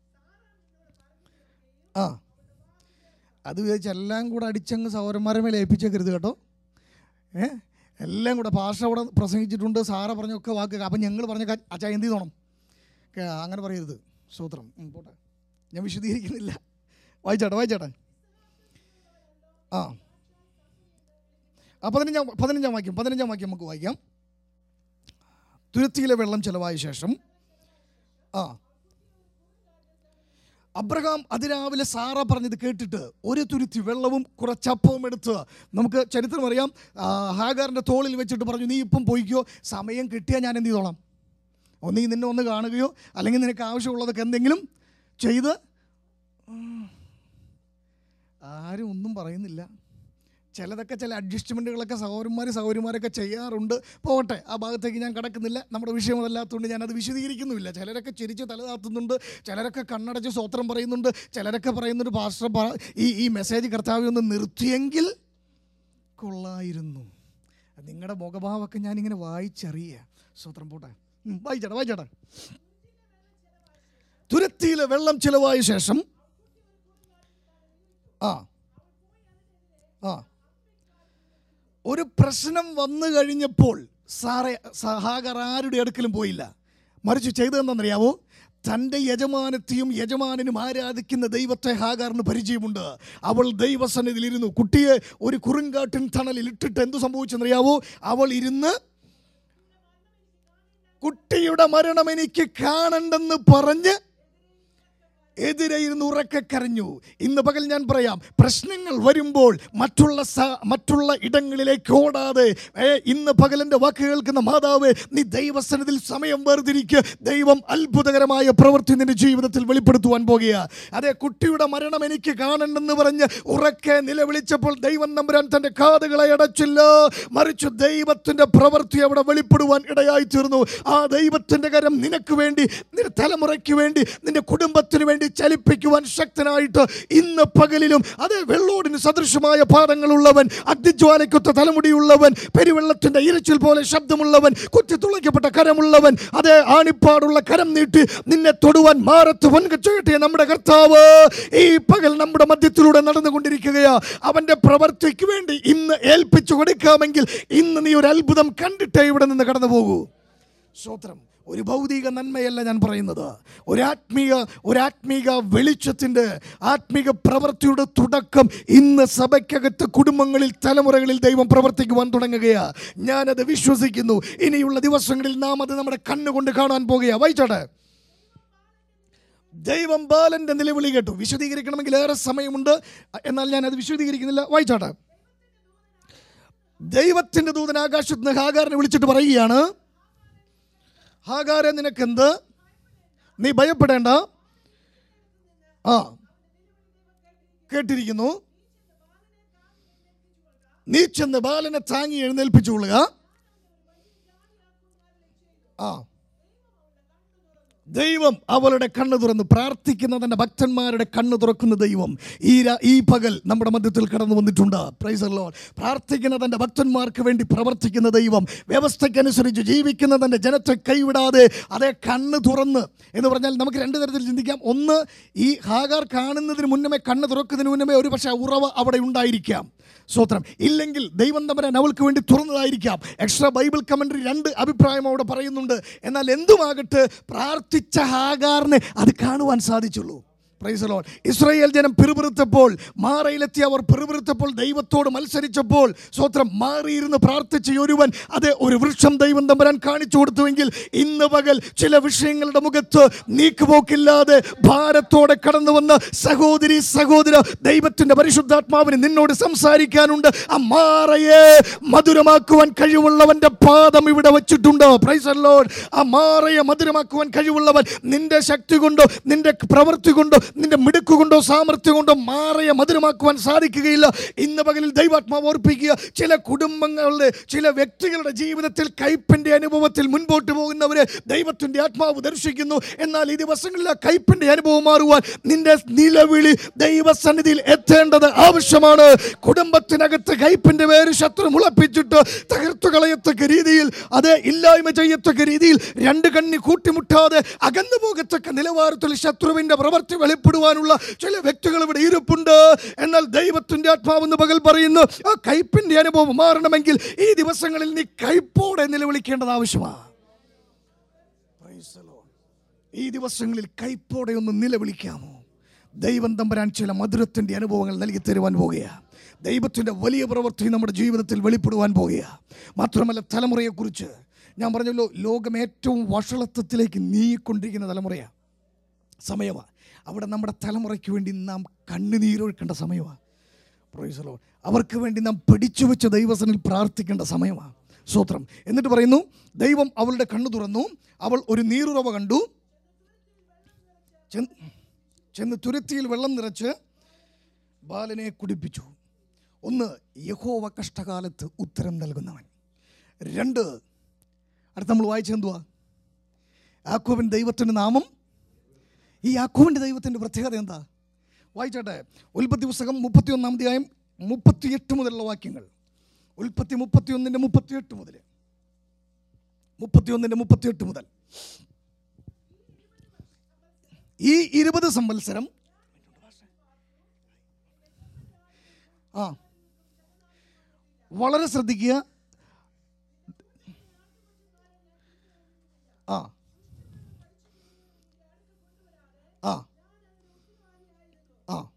ആ അത് വിചാരിച്ച് എല്ലാം കൂടെ അടിച്ചങ്ങ് സൗരന്മാരെ മേലെ ഏൽപ്പിച്ചേക്കരുത് കേട്ടോ ഏ എല്ലാം കൂടെ ഭാഷ അവിടെ പ്രസംഗിച്ചിട്ടുണ്ട് സാറ പറഞ്ഞൊക്കെ വാക്ക് അപ്പം ഞങ്ങൾ പറഞ്ഞ അച്ഛാ എന്ത് ചെയ്തോണം കേ- അങ്ങനെ പറയരുത് സൂത്രം ഉം, പോട്ടെ ഞാൻ വിശദീകരിക്കുന്നില്ല വായിച്ചാട്ടെ വായിച്ചാട്ടെ ആ ആ പതിനഞ്ചാം പതിനഞ്ചാം വാക്യം പതിനഞ്ചാം വാക്യം നമുക്ക് വായിക്കാം തുരുത്തിയിലെ വെള്ളം ചിലവായ ശേഷം ആ അബ്രഹാം അതിരാവിലെ സാറ പറഞ്ഞത് കേട്ടിട്ട് ഒരു തുരുത്തി വെള്ളവും കുറച്ചപ്പവും എടുത്ത് നമുക്ക് ചരിത്രം അറിയാം ആ, ഹാഗാറിൻ്റെ തോളിൽ വെച്ചിട്ട് പറഞ്ഞു നീ ഇപ്പം പോയിക്കോ സമയം കിട്ടിയാൽ ഞാൻ എന്ത് ചെയ്തോളാം ഒന്നീ നിന്നെ ഒന്ന് കാണുകയോ അല്ലെങ്കിൽ നിനക്ക് ആവശ്യമുള്ളതൊക്കെ എന്തെങ്കിലും ചെയ്ത് ഉം, ആരും ഒന്നും പറയുന്നില്ല ചിലതൊക്കെ ചില അഡ്ജസ്റ്റ്മെൻറ്റുകളൊക്കെ സഹോദരന്മാർ സഹോദരിമാരൊക്കെ ചെയ്യാറുണ്ട് പോകട്ടെ ആ ഭാഗത്തേക്ക് ഞാൻ കടക്കുന്നില്ല നമ്മുടെ വിഷയമല്ലാത്തതുകൊണ്ട് ഞാനത് വിശദീകരിക്കുന്നുമില്ല ചിലരൊക്കെ ചിരിച്ച് തലതാത്തുന്നുണ്ട് ചിലരൊക്കെ കണ്ണടച്ച് സ്വത്രം പറയുന്നുണ്ട് ചിലരൊക്കെ പറയുന്നുണ്ട് പാസ്റ്റർ പറ ഈ ഈ മെസ്സേജ് കർത്താവെ ഒന്ന് നിർത്തിയെങ്കിൽ കൊള്ളായിരുന്നു നിങ്ങളുടെ മുഖഭാവമൊക്കെ ഞാനിങ്ങനെ വായിച്ചറിയുക സ്വത്രം പോട്ടെ ഉം, വായിച്ചേട്ടാ വായിച്ചേട്ടാ തുരുത്തിയിലെ വെള്ളം ചിലവായ ശേഷം ആ ആ ഒരു പ്രശ്നം വന്നു കഴിഞ്ഞപ്പോൾ സാറെ സഹാഗർ ആരുടെ അടുക്കലും പോയില്ല മറിച്ച് ചെയ്തതെന്നറിയാവോ തൻ്റെ യജമാനത്തെയും യജമാനനും ആരാധിക്കുന്ന ദൈവത്തെ ഹാഗാറിന് പരിചയമുണ്ട് അവൾ ദൈവസന്നിധിയിലിരുന്നു കുട്ടിയെ ഒരു കുറുങ്കാട്ടിൻ തണലിൽ ഇട്ടിട്ട് എന്തു സംഭവിച്ചെന്നറിയാവോ അവൾ ഇരുന്ന് കുട്ടിയുടെ മരണം എനിക്ക് കാണണ്ടെന്ന് പറഞ്ഞ് എതിരെ ഇരുന്ന് ഉറക്കെ കരഞ്ഞു ഇന്ന് പകൽ ഞാൻ പറയാം പ്രശ്നങ്ങൾ വരുമ്പോൾ മറ്റുള്ള സ- മറ്റുള്ള ഇടങ്ങളിലേക്ക് ഓടാതെ ഏ, ഇന്ന് പകൽ എൻ്റെ വാക്ക് കേൾക്കുന്ന മാതാവ് നീ ദൈവസനത്തിൽ സമയം വേർതിരിക്ക് ദൈവം അത്ഭുതകരമായ പ്രവൃത്തി നിന്റെ ജീവിതത്തിൽ വെളിപ്പെടുത്തുവാൻ പോകുക അതെ കുട്ടിയുടെ മരണം എനിക്ക് കാണണമെന്ന് പറഞ്ഞ് ഉറക്കെ നിലവിളിച്ചപ്പോൾ ദൈവം നമ്പുരാൻ തൻ്റെ കാതുകളെ അടച്ചില്ല മറിച്ച് ദൈവത്തിൻ്റെ പ്രവൃത്തി അവിടെ വെളിപ്പെടുവാൻ ഇടയായി തീർന്നു ആ ദൈവത്തിൻ്റെ കരം നിനക്ക് വേണ്ടി നിന്റെ തലമുറയ്ക്ക് വേണ്ടി നിന്റെ കുടുംബത്തിന് വേണ്ടി ചലിപ്പിക്കുവാൻ ശക്തനായിട്ട് ഇന്ന് പകലിലും അതേ വെള്ളോടിന് സദൃശമായ പാദങ്ങളുള്ളവൻ അഗ്നിജ്വാലയ്ക്കൊത്ത തലമുടിയുള്ളവൻ പെരുവെള്ളത്തിന്റെ ഇരച്ചിൽ പോലെ ശബ്ദമുള്ളവൻ കുറ്റിത്തുളയ്ക്കപ്പെട്ട കരമുള്ളവൻ അതേ ആണിപ്പാടുള്ള കരം നീട്ടി നിന്നെ തൊടുവാൻ മാറത്ത് പൊൻകച്ചകട്ടെ നമ്മുടെ കർത്താവ് ഈ പകൽ നമ്മുടെ മധ്യത്തിലൂടെ നടന്നുകൊണ്ടിരിക്കുകയാ അവന്റെ പ്രവർത്തിക്ക് വേണ്ടി ഇന്ന് ഏൽപ്പിച്ചു കൊടുക്കാമെങ്കിൽ ഇന്ന് നീ ഒരു അത്ഭുതം കണ്ടിട്ടേ ഇവിടെ നിന്ന് കടന്നു പോകൂ സ്തോത്രം ഒരു ഭൗതിക നന്മയല്ല ഞാൻ പറയുന്നത് ഒരാത്മീക ഒരാത്മീക വെളിച്ചത്തിൻ്റെ ആത്മീക പ്രവൃത്തിയുടെ തുടക്കം ഇന്ന് സഭയ്ക്കകത്ത് കുടുംബങ്ങളിൽ തലമുറകളിൽ ദൈവം പ്രവർത്തിക്കുവാൻ തുടങ്ങുകയാണ് ഞാനത് വിശ്വസിക്കുന്നു ഇനിയുള്ള ദിവസങ്ങളിൽ നാം അത് നമ്മുടെ കണ്ണുകൊണ്ട് കാണാൻ പോകുകയാണ് വായിച്ചോട്ടെ ദൈവം ബാലന്റെ നിലവിളി കേട്ടു വിശദീകരിക്കണമെങ്കിൽ ഏറെ സമയമുണ്ട് എന്നാൽ ഞാൻ അത് വിശദീകരിക്കുന്നില്ല വായിച്ചോട്ടെ ദൈവത്തിന്റെ ദൂതൻ ആകാശത്ത് നിന്ന് ഹാഗാറിനെ വിളിച്ചിട്ട് പറയുകയാണ് ഹാഗാരെ നിനക്കെന്ത് നീ ഭയപ്പെടേണ്ട ആ കേട്ടിരിക്കുന്നു നീ ചെന്ന് ബാലനെ താങ്ങി എഴുന്നേൽപ്പിച്ചുകൊള്ളുക ആ ദൈവം അവളുടെ കണ്ണ് തുറന്ന് പ്രാർത്ഥിക്കുന്ന തന്റെ ഭക്തന്മാരുടെ കണ്ണ് തുറക്കുന്ന ദൈവം ഈ രാ- ഈ പകൽ നമ്മുടെ മധ്യത്തിൽ കടന്നു വന്നിട്ടുണ്ട് പ്രൈസ് ലോൺ പ്രാർത്ഥിക്കുന്ന തന്റെ ഭക്തന്മാർക്ക് വേണ്ടി പ്രവർത്തിക്കുന്ന ദൈവം വ്യവസ്ഥയ്ക്കനുസരിച്ച് ജീവിക്കുന്ന തന്റെ ജനത്തെ കൈവിടാതെ അതേ കണ്ണ് തുറന്ന് എന്ന് പറഞ്ഞാൽ നമുക്ക് രണ്ട് തരത്തിൽ ചിന്തിക്കാം ഒന്ന് ഈ ഹാഗാർ കാണുന്നതിന് മുന്നമേ കണ്ണ് തുറക്കുന്നതിന് മുന്നമേ ഒരു പക്ഷേ ഉറവ അവിടെ ഉണ്ടായിരിക്കാം സ്വത്രം ഇല്ലെങ്കിൽ ദൈവം തമ്പരാൻ അവൾക്ക് വേണ്ടി തുറന്നതായിരിക്കാം എക്സ്ട്രാ ബൈബിൾ കമൻട്രി രണ്ട് അഭിപ്രായം അവിടെ പറയുന്നുണ്ട് എന്നാൽ എന്തുമാകട്ടെ പ്രാർത്ഥിച്ച ഹാഗാറിന് അത് കാണുവാൻ സാധിച്ചുള്ളൂ പ്രൈസ് ലോൺ ഇസ്രായേൽ ജനം പിറുപിറുത്തപ്പോൾ മാറയിലെത്തി അവർ പിറുപിറുത്തപ്പോൾ ദൈവത്തോട് മത്സരിച്ചപ്പോൾ സ്വത്രം മാറിയിരുന്ന് പ്രാർത്ഥിച്ച ഒരുവൻ അത് ഒരു വൃക്ഷം ദൈവം തമ്പരാൻ കാണിച്ചു കൊടുത്തുവെങ്കിൽ ഇന്ന് പകൽ ചില വിഷയങ്ങളുടെ മുഖത്ത് നീക്കുപോക്കില്ലാതെ ഭാരത്തോടെ കടന്നു വന്ന സഹോദരി സഹോദര ദൈവത്തിന്റെ പരിശുദ്ധാത്മാവിന് നിന്നോട് സംസാരിക്കാനുണ്ട് ആ മാറയെ മധുരമാക്കുവാൻ കഴിവുള്ളവന്റെ പാദം ഇവിടെ വച്ചിട്ടുണ്ട് പ്രൈസ് ലോഡ് ആ മാറയെ മധുരമാക്കുവാൻ കഴിവുള്ളവൻ നിന്റെ ശക്തി കൊണ്ടോ നിന്റെ പ്രവൃത്തി കൊണ്ടോ നിന്റെ മിടുക്ക് കൊണ്ടോ സാമർഥ്യം കൊണ്ടോ മാറിയ മധുരമാക്കുവാൻ സാധിക്കുകയില്ല ഇന്ന് പകലിൽ ദൈവാത്മാവ് ഓർപ്പിക്കുക ചില കുടുംബങ്ങളുടെ ചില വ്യക്തികളുടെ ജീവിതത്തിൽ കയ്പിൻ്റെ അനുഭവത്തിൽ മുൻപോട്ട് പോകുന്നവരെ ദൈവത്തിൻ്റെ ആത്മാവ് ദർശിക്കുന്നു എന്നാൽ ഈ ദിവസങ്ങളിൽ ആ കയ്പിൻ്റെ അനുഭവം മാറുവാൻ നിന്റെ നിലവിളി ദൈവസന്നിധിയിൽ എത്തേണ്ടത് ആവശ്യമാണ് കുടുംബത്തിനകത്ത് കയ്പിൻ്റെ പേര് ശത്രു മുളപ്പിച്ചിട്ട് തകർത്തു കളയത്തക്ക രീതിയിൽ അത് ഇല്ലായ്മ ചെയ്യത്തക്ക രീതിയിൽ രണ്ട് കണ്ണി കൂട്ടിമുട്ടാതെ അകന്നു പോകത്തക്ക നിലവാരത്തിൽ ശത്രുവിൻ്റെ പ്രവർത്തി വെളിപ്പെടുവാനുള്ള ചില വ്യക്തികൾ ഇവിടെ ഇരിപ്പുണ്ട് എന്നാൽ ദൈവത്തിൻ്റെ ആത്മാവെന്ന് പകൽ പറയുന്നു ആ കയ്പിൻ്റെ അനുഭവം മാറണമെങ്കിൽ ഈ ദിവസങ്ങളിൽ നീ കയ്പോടെ നിലവിളിക്കേണ്ടത് ആവശ്യമാണ് Praise the Lord. ഈ ദിവസങ്ങളിൽ കൈപ്പോടെ ഒന്ന് നിലവിളിക്കാമോ ദൈവം തമ്പരാൻ ചില മധുരത്തിൻ്റെ അനുഭവങ്ങൾ നൽകി തരുവാൻ പോകുകയാണ് ദൈവത്തിൻ്റെ വലിയ പ്രവൃത്തി നമ്മുടെ ജീവിതത്തിൽ വെളിപ്പെടുവാൻ പോകുകയാണ് മാത്രമല്ല തലമുറയെക്കുറിച്ച് ഞാൻ പറഞ്ഞല്ലോ ലോകം ഏറ്റവും വഷളത്വത്തിലേക്ക് നീങ്ങിക്കൊണ്ടിരിക്കുന്ന തലമുറയാണ് സമയമാണ് അവിടെ നമ്മുടെ തലമുറയ്ക്ക് വേണ്ടി നാം കണ്ണുനീരൊഴുക്കേണ്ട സമയമാണ് പ്രൊയ്സലോ അവർക്ക് വേണ്ടി നാം പിടിച്ചു വെച്ച ദൈവസനിൽ പ്രാർത്ഥിക്കേണ്ട സമയമാണ് സ്തോത്രം എന്നിട്ട് പറയുന്നു ദൈവം അവളുടെ കണ്ണു തുറന്നു അവൾ ഒരു നീറുറവ കണ്ടു ചെന്ന് ചെന്ന് തുരുത്തിയിൽ വെള്ളം നിറച്ച് ബാലനെ കുടിപ്പിച്ചു ഒന്ന് യഹോവ കഷ്ടകാലത്ത് ഉത്തരം നൽകുന്നവൻ രണ്ട് അടുത്ത നമ്മൾ വായിച്ചെന്തുവാ യാക്കോബിൻ ദൈവത്തിൻ്റെ നാമം ഈ യാക്കോബിൻ്റെ ദൈവത്തിൻ്റെ പ്രത്യേകത എന്താ വായിച്ചോട്ടെ ഉൽപ്പത്തി പുസ്തകം മുപ്പത്തിയൊന്നാം അധ്യായം മുപ്പത്തിയെട്ട് മുതലുള്ള വാക്യങ്ങൾ ഉൽപ്പത്തി മുപ്പത്തിയൊന്നിൻ്റെ മുപ്പത്തിയെട്ട് മുതൽ മുപ്പത്തിയൊന്നിൻ്റെ മുപ്പത്തിയെട്ട് മുതൽ ഈ ഇരുപത് സംവത്സരം ആ വളരെ ശ്രദ്ധിക്കുക ആ ആ ആ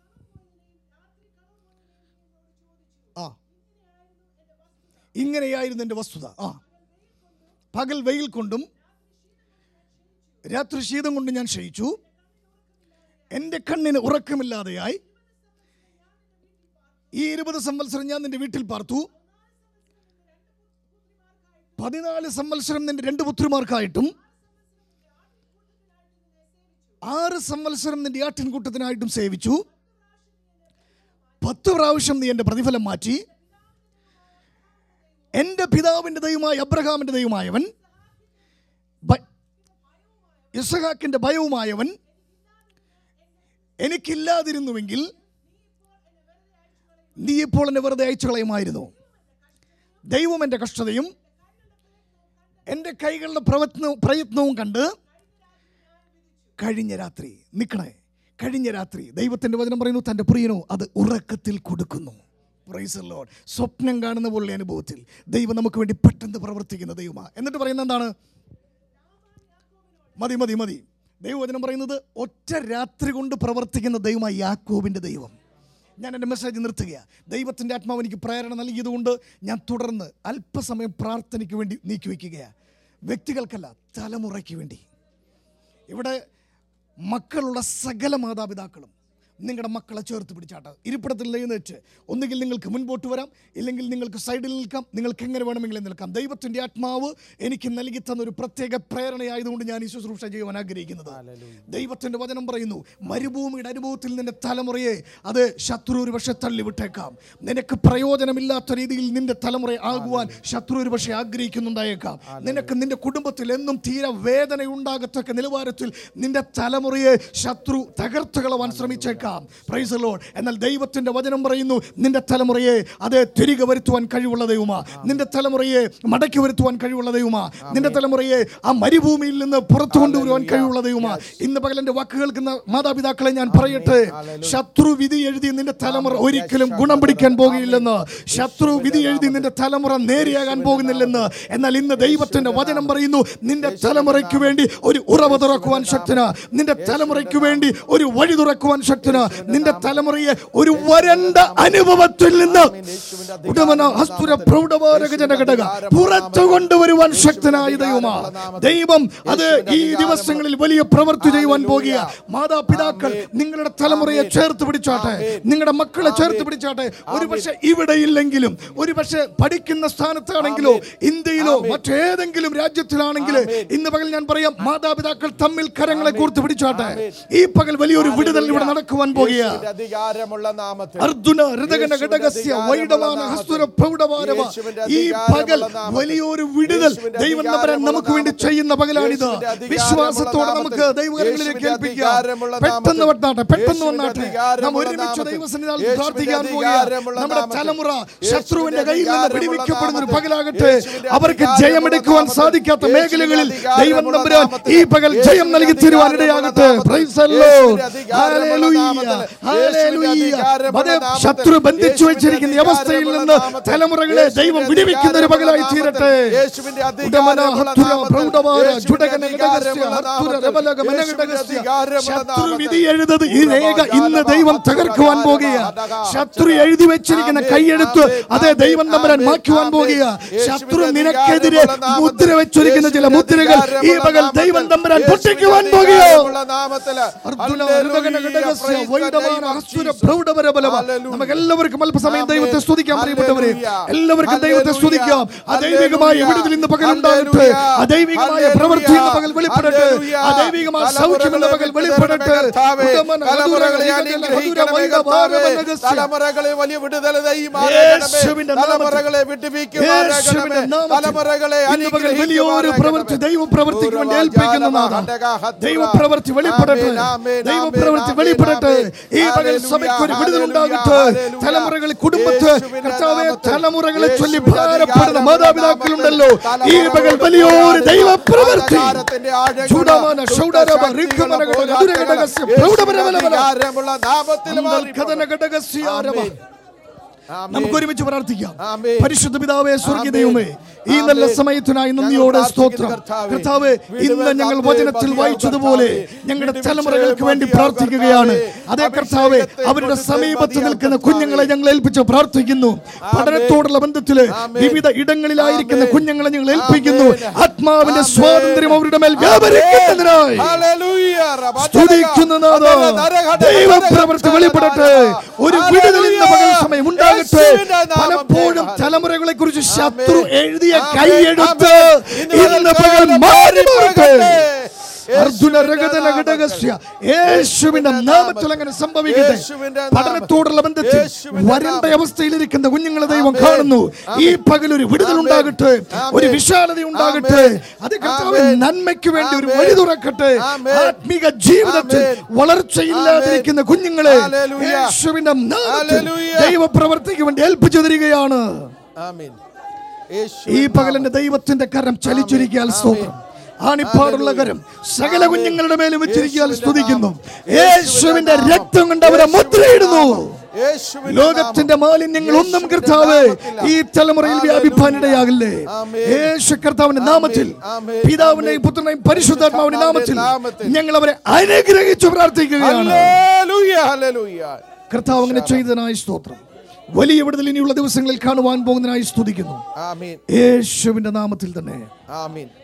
ആ ഇങ്ങനെയായിരുന്നു എൻ്റെ വസ്തുത ആ പകൽ വെയിൽ കൊണ്ടും രാത്രി ശീതം കൊണ്ട് ഞാൻ ക്ഷയിച്ചു എൻ്റെ കണ്ണിന് ഉറക്കമില്ലാതെയായി ഈ ഇരുപത് സംവത്സരം ഞാൻ നിന്റെ വീട്ടിൽ പാർത്തു പതിനാല് സംവത്സരം നിന്റെ രണ്ട് പുത്രിമാർക്കായിട്ടും ആറ് സംവത്സരം നിന്റെ ആട്ടിൻകൂട്ടത്തിനായിട്ടും സേവിച്ചു പത്ത് പ്രാവശ്യം നീ എൻ്റെ പ്രതിഫലം മാറ്റി എൻ്റെ പിതാവിൻ്റെ ദൈവമായ അബ്രഹാമിൻ്റെ ദൈവമായവൻ ബ- ഇസഹാക്കിൻ്റെ ഭയവുമായവൻ എനിക്കില്ലാതിരുന്നുവെങ്കിൽ നീ ഇപ്പോൾ എന്നെ വെറുതെ അയച്ചു കളയുമായിരുന്നു ദൈവം എൻ്റെ കഷ്ടതയും എൻ്റെ കൈകളുടെ പ്രവത്നവും പ്രയത്നവും കണ്ട് കഴിഞ്ഞ രാത്രി നിൽക്കണേ കഴിഞ്ഞ രാത്രി ദൈവത്തിൻ്റെ വചനം പറയുന്നു തൻ്റെ പ്രിയനോ അത് ഉറക്കത്തിൽ കൊടുക്കുന്നു പ്രൈസ് ലോഡ് സ്വപ്നം കാണുന്ന പോലുള്ള അനുഭവത്തിൽ ദൈവം നമുക്ക് വേണ്ടി പെട്ടെന്ന് പ്രവർത്തിക്കുന്ന ദൈവമാണ് എന്നിട്ട് പറയുന്നത് എന്താണ് മതി മതി മതി ദൈവവചനം പറയുന്നത് ഒറ്റ രാത്രി കൊണ്ട് പ്രവർത്തിക്കുന്ന ദൈവമായി യാക്കോബിൻ്റെ ദൈവം ഞാൻ എൻ്റെ മെസ്സേജ് നിർത്തുകയാണ് ദൈവത്തിൻ്റെ ആത്മാവ് എനിക്ക് പ്രേരണ നൽകിയതുകൊണ്ട് ഞാൻ തുടർന്ന് അല്പസമയം പ്രാർത്ഥനയ്ക്ക് വേണ്ടി നീക്കി വയ്ക്കുകയാണ് വ്യക്തികൾക്കല്ല തലമുറയ്ക്ക് വേണ്ടി ഇവിടെ മക്കളുള്ള സകല മാതാപിതാക്കളും നിങ്ങളുടെ മക്കളെ ചേർത്ത് പിടിച്ചാട്ട് ഇരിപ്പിടത്തിൽ എഴുന്നേറ്റ് ഒന്നുകിൽ നിങ്ങൾക്ക് മുൻപോട്ട് വരാം ഇല്ലെങ്കിൽ നിങ്ങൾക്ക് സൈഡിൽ നിൽക്കാം നിങ്ങൾക്ക് എങ്ങനെ വേണമെങ്കിലും നിൽക്കാം ദൈവത്തിൻ്റെ ആത്മാവ് എനിക്ക് നൽകി തന്ന ഒരു പ്രത്യേക പ്രേരണയായതുകൊണ്ട് ഞാൻ ഈ ശുശ്രൂഷ ചെയ്യുവാൻ ആഗ്രഹിക്കുന്നത് ദൈവത്തിൻ്റെ വചനം പറയുന്നു മരുഭൂമിയുടെ അനുഭവത്തിൽ നിന്റെ തലമുറയെ അത് ശത്രു ഒരു പക്ഷേ തള്ളിവിട്ടേക്കാം നിനക്ക് പ്രയോജനമില്ലാത്ത രീതിയിൽ നിന്റെ തലമുറ ആകുവാൻ ശത്രു ഒരു പക്ഷേ ആഗ്രഹിക്കുന്നുണ്ടായേക്കാം നിനക്ക് നിന്റെ കുടുംബത്തിൽ എന്നും തീരെ വേദന ഉണ്ടാകത്തക്ക നിലവാരത്തിൽ നിന്റെ തലമുറയെ ശത്രു തകർത്തു കളവാൻ ശ്രമിച്ചേക്കാം പ്രൈസ് ലോഡ് എന്നാൽ ദൈവത്തിന്റെ വചനം പറയുന്നു നിന്റെ തലമുറയെ അത് തിരികെ വരുത്തുവാൻ കഴിവുള്ള ദൈവമാ നിന്റെ തലമുറയെ മടക്കി വരുത്തുവാൻ കഴിവുള്ള ദൈവമാ നിന്റെ തലമുറയെ ആ മരുഭൂമിയിൽ നിന്ന് പുറത്തു കൊണ്ടുവരുവാൻ കഴിവുള്ള ദൈവമാ ഇന്ന് പകലെന്റെ വാക്ക് കേൾക്കുന്ന മാതാപിതാക്കളെ ഞാൻ പറയട്ടെ ശത്രു വിധി എഴുതി നിന്റെ തലമുറ ഒരിക്കലും ഗുണം പിടിക്കാൻ പോകുകയില്ലെന്ന് ശത്രു വിധി എഴുതി നിന്റെ തലമുറ നേരെയാകാൻ പോകുന്നില്ലെന്ന് എന്നാൽ ഇന്ന് ദൈവത്തിന്റെ വചനം പറയുന്നു നിന്റെ തലമുറയ്ക്ക് വേണ്ടി ഒരു ഉറവ തുറക്കുവാൻ ശക്തന നിന്റെ തലമുറയ്ക്ക് വേണ്ടി ഒരു വഴി തുറക്കുവാൻ ശക്തന ദൈവത്തിന് നിന്റെ തലമുറയെ ഒരു വരണ്ട അനുഭവത്തിൽ നിന്ന് ഉടമന ഹസ്തുര പ്രൗഢവാരക ജനഘടക പുറത്തു കൊണ്ടുവരുവാൻ ശക്തനായ ദൈവമാ ദൈവം അത് ഈ ദിവസങ്ങളിൽ വലിയ പ്രവൃത്തി ചെയ്യുവാൻ പോകുക മാതാപിതാക്കൾ നിങ്ങളുടെ തലമുറയെ ചേർത്ത് പിടിച്ചാട്ടെ നിങ്ങളുടെ മക്കളെ ചേർത്ത് പിടിച്ചാട്ടെ ഒരു പക്ഷെ ഇവിടെ ഇല്ലെങ്കിലും ഒരു പക്ഷെ പഠിക്കുന്ന സ്ഥാനത്താണെങ്കിലോ ഇന്ത്യയിലോ മറ്റേതെങ്കിലും രാജ്യത്തിലാണെങ്കിൽ ഇന്ന് പകൽ ഞാൻ പറയാം മാതാപിതാക്കൾ തമ്മിൽ കരങ്ങളെ കൂർത്ത് പിടിച്ചാട്ടെ ഈ പകൽ വലിയൊരു വിടുതൽ ഇവിടെ നടക്കുവാൻ പോകുക യേശുവിന്റെ അധികാരമുള്ള നാമത്തിൽ അർജുന ഹൃദഗന ഘടകസ്യ വൈഡമാന ഹസ്തുര പ്രൗഢമാനവ ഈ പകൽ വലിയൊരു വിടുതൽ ദൈവം നമ്പരാൻ നമുക്ക് വേണ്ടി ചെയ്യുന്ന പകലാണിത് വിശ്വാസത്തോടെ നമുക്ക് ദൈവകരങ്ങളിലേക്ക് ഏൽപ്പിക്കാം പെട്ടെന്ന് വന്നാട്ടെ പെട്ടെന്ന് വന്നാട്ടെ നാം ഒരുമിച്ച് ദൈവസന്നിധാനത്തിൽ പ്രാർത്ഥിക്കാൻ പോകുക നമ്മുടെ തലമുറ ശത്രുവിന്റെ കയ്യിൽ നിന്ന് പിടിവിക്കപ്പെടുന്ന ഒരു പകലാകട്ടെ അവർക്ക് ജയമെടുക്കുവാൻ സാധിക്കാത്ത മേഖലകളിൽ ദൈവം നമ്പരാൻ ഈ പകൽ ജയം നൽകി തരുവാൻ ഇടയാകട്ടെ Praise the Lord. Hallelujah. Hallelujah. അതെ, ശത്രു ബന്ധിച്ചു വെച്ചിരിക്കുന്ന ഈ അവസ്ഥയിൽ നിന്ന് തലമുറകളെ ദൈവം വിടിവിക്കുന്ന ഒരു പകലായി തീരട്ടെ യേശുവിന്റെ ഉടമന അധികാരമുള്ള ഹത്തുര നാമത്തിൽ, പ്രൗഢമായ യേശുവിന്റെ ജുഡഗന ഗടഗസ്യ അധികാരമുള്ള ഹത്തുര നാമത്തിൽ, രമലക മനഗടഗസ്യ യേശുവിന്റെ അധികാരമുള്ള ശത്രു നാമത്തിൽ, വിധി എഴുതത് ഈ രേഖ ഇന്ന് ദൈവം തകർക്കുവാൻ പോകുക ശത്രു എഴുതി വെച്ചിരിക്കുന്ന കൈയെടുത്ത് അതേ ദൈവം നമ്പരാൻ മാറ്റുവാൻ പോകുക ശത്രു നിനക്കെതിരെ മുദ്ര വെച്ചിരിക്കുന്ന ചില മുദ്രകൾ ഈ പകൽ ദൈവം തമ്പരാൻ പൊട്ടിക്കുവാൻ പോകുക അധികാരമുള്ള നാമത്തിൽ, അർജുന ഹല്ലേലൂയ, ഹൃദഗന ഘടകസ്യ praise the വൈഡമാന name of ഹസ്തുര Jesus. പ്രൗഢപരബലവ. Hallelujah. നമുക്ക് എല്ലാവർക്കും അല്പസമയം Amen. ദൈവത്തെ സ്തുതിക്കാം പ്രിയപ്പെട്ടവരെ Hallelujah. എല്ലാവർക്കും ദൈവത്തെ Hallelujah. സ്തുതിക്കാം അദൈവികമായ Hallelujah. വിടുതൽ ഇന്ന് പകൽ ഉണ്ടാകട്ടെ Hallelujah. അദൈവികമായ പ്രവൃത്തി ഇന്ന് പകൽ വെളിപ്പെടട്ടെ Hallelujah. അദൈവികമായ സൗഖ്യം ഇന്ന് പകൽ വെളിപ്പെടട്ടെ കർത്താവേ, ഉടമന തലമുറകളെ ഹതുര അനുഗ്രഹിക്കണമേ വൈഡ കർത്താവേ. ഭാരവനഗസ്യ. തലമുറകളെ വലിയ വിടുതൽ ദൈവമാകണമേ. യേശുവിന്റെ നാമത്തിൽ. തലമുറകളെ വിട്ടുവീക്കുമാറാകണമേ. യേശുവിന്റെ നാമത്തിൽ. തലമുറകളെ ഇന്ന് പകൽ വലിയൊരു പ്രവൃത്തി ദൈവപ്രവൃത്തിക്ക് വേണ്ടി ഏൽപ്പിക്കുന്ന നാഥ ദൈവപ്രവൃത്തി വെളിപ്പെടട്ടെ ദൈവപ്രവൃത്തി വെളിപ്പെടട്ടെ ഈ പകൽ സഭയ്ക്ക് ഒരു വിടുതൽ ഉണ്ടാകട്ടെ തലമുറകൾ കുടുംബത്ത് കർത്താവെ തലമുറകളെ ചൊല്ലി ഭാരപ്പെടുന്ന മാതാപിതാക്കളുണ്ടല്ലോ ഈ പകൽ വലിയൊരു ദൈവപ്രവൃത്തി ചൂടാമാന ഷൗഡാരബ റിക്കുമന ഗടഗസ്യ പ്രൗഢപരബലബല അധികാരമുള്ള നാമത്തിൽ കഥന ഘടകസ്യാരവ നമുക്ക് ഒരുമിച്ച് പ്രാർത്ഥിക്കാം ആമേൻ. പരിശുദ്ധ പിതാവേ സ്വർഗീയ ദൈവമേ ഈ നല്ല സമയത്തിനായി നന്ദിയോടെ സ്തോത്രം കർത്താവേ ഇന്ന് ഞങ്ങൾ വചനത്തിൽ വായിച്ചതുപോലെ ഞങ്ങളുടെ തലമുറകൾക്ക് വേണ്ടി പ്രാർത്ഥിക്കുകയാണ് അതേ കർത്താവേ അവരുടെ സമീപത്ത് നിൽക്കുന്ന കുഞ്ഞുങ്ങളെ ഞങ്ങൾ ഏൽപ്പിച്ച് പ്രാർത്ഥിക്കുന്നു പഠനത്തോടുള്ള ബന്ധത്തില് വിവിധ ഇടങ്ങളിലായിരിക്കുന്ന കുഞ്ഞുങ്ങളെ ഞങ്ങൾ ഏൽപ്പിക്കുന്നു ആത്മാവിന്റെ സ്വാതന്ത്ര്യം അവരുടെ മേൽ വ്യാപരിക്കുന്നതിനായി സ്തുതിക്കുന്ന നാഥ ദൈവപ്രവൃത്തി വെളിപ്പെടട്ടെ ഒരു വിടുതൽ ഇന്ന് പകൽ സമയം ഉണ്ടാകട്ടെ പലപ്പോഴും തലമുറകളെ കുറിച്ച് ശത്രു എഴുതിയ കൈയെടുത്ത് ഇന്ന് പകൽ മാറി മാറട്ടെ അർജുന രഗതന ഘടകസ്യ യേശുവിന്റെ നാമത്തിൽ അങ്ങനെ സംഭവിക്കട്ടെ യേശുവിന്റെ പഠനത്തോടുള്ള ബന്ധത്തിൽ യേശുവിന്റെ വരണ്ട അവസ്ഥയിലിരിക്കുന്ന കുഞ്ഞുങ്ങളെ ദൈവം കാണുന്നു ഈ പകൽ ഒരു വിടുതൽ ഉണ്ടാകട്ടെ ഒരു വിശാലത ഉണ്ടാകട്ടെ അത് കർത്താവ് നന്മയ്ക്ക് വേണ്ടി ഒരു വഴി തുറക്കട്ടെ ആത്മീക ജീവിതത്തിൽ വളർച്ചയില്ലാതിരിക്കുന്ന കുഞ്ഞുങ്ങളെ ഹല്ലേലൂയ. യേശുവിന്റെ നാമത്തിൽ ഹല്ലേലൂയ. ദൈവപ്രവർത്തിക്ക് വേണ്ടി ഏൽപ്പിച്ചു തരികയാണ് ആമേൻ ഈ പകലിന്റെ ദൈവത്തിന്റെ കരം ചലിച്ചിരിക്കാൻ സ്തോത്രം ആണിപ്പാടുള്ള കരം സകല കുഞ്ഞുങ്ങളുടെ മേലും വെച്ചിരിക്കാൻ സ്തുതിക്കുന്നു യേശുവിന്റെ രക്തം കൊണ്ട് അവരെ മുദ്രയിടുന്നു യേശുവിന്റെ ലോകത്തിന്റെ മാലിന്യങ്ങൾ ഒന്നും കർത്താവ് ഈ തലമുറയിൽ വ്യാപിപ്പാനിടയാകില്ലേ യേശു കർത്താവിന്റെ നാമത്തിൽ പിതാവിന്റെയും പുത്രനെയും പരിശുദ്ധാത്മാവിന്റെ നാമത്തിൽ ഞങ്ങൾ അവരെ അനുഗ്രഹിച്ചു പ്രാർത്ഥിക്കുകയാണ് ഹല്ലേലൂയ ഹല്ലേലൂയ കർത്താവ് അങ്ങനെ ചെയ്തതിനായി സ്തോത്രം വലിയ വിടുതൽ ഇനിയുള്ള ദിവസങ്ങളിൽ കാണുവാൻ പോകുന്നതിനായി സ്തുതിക്കുന്നു ആമേൻ യേശുവിന്റെ നാമത്തിൽ തന്നെ ആമേൻ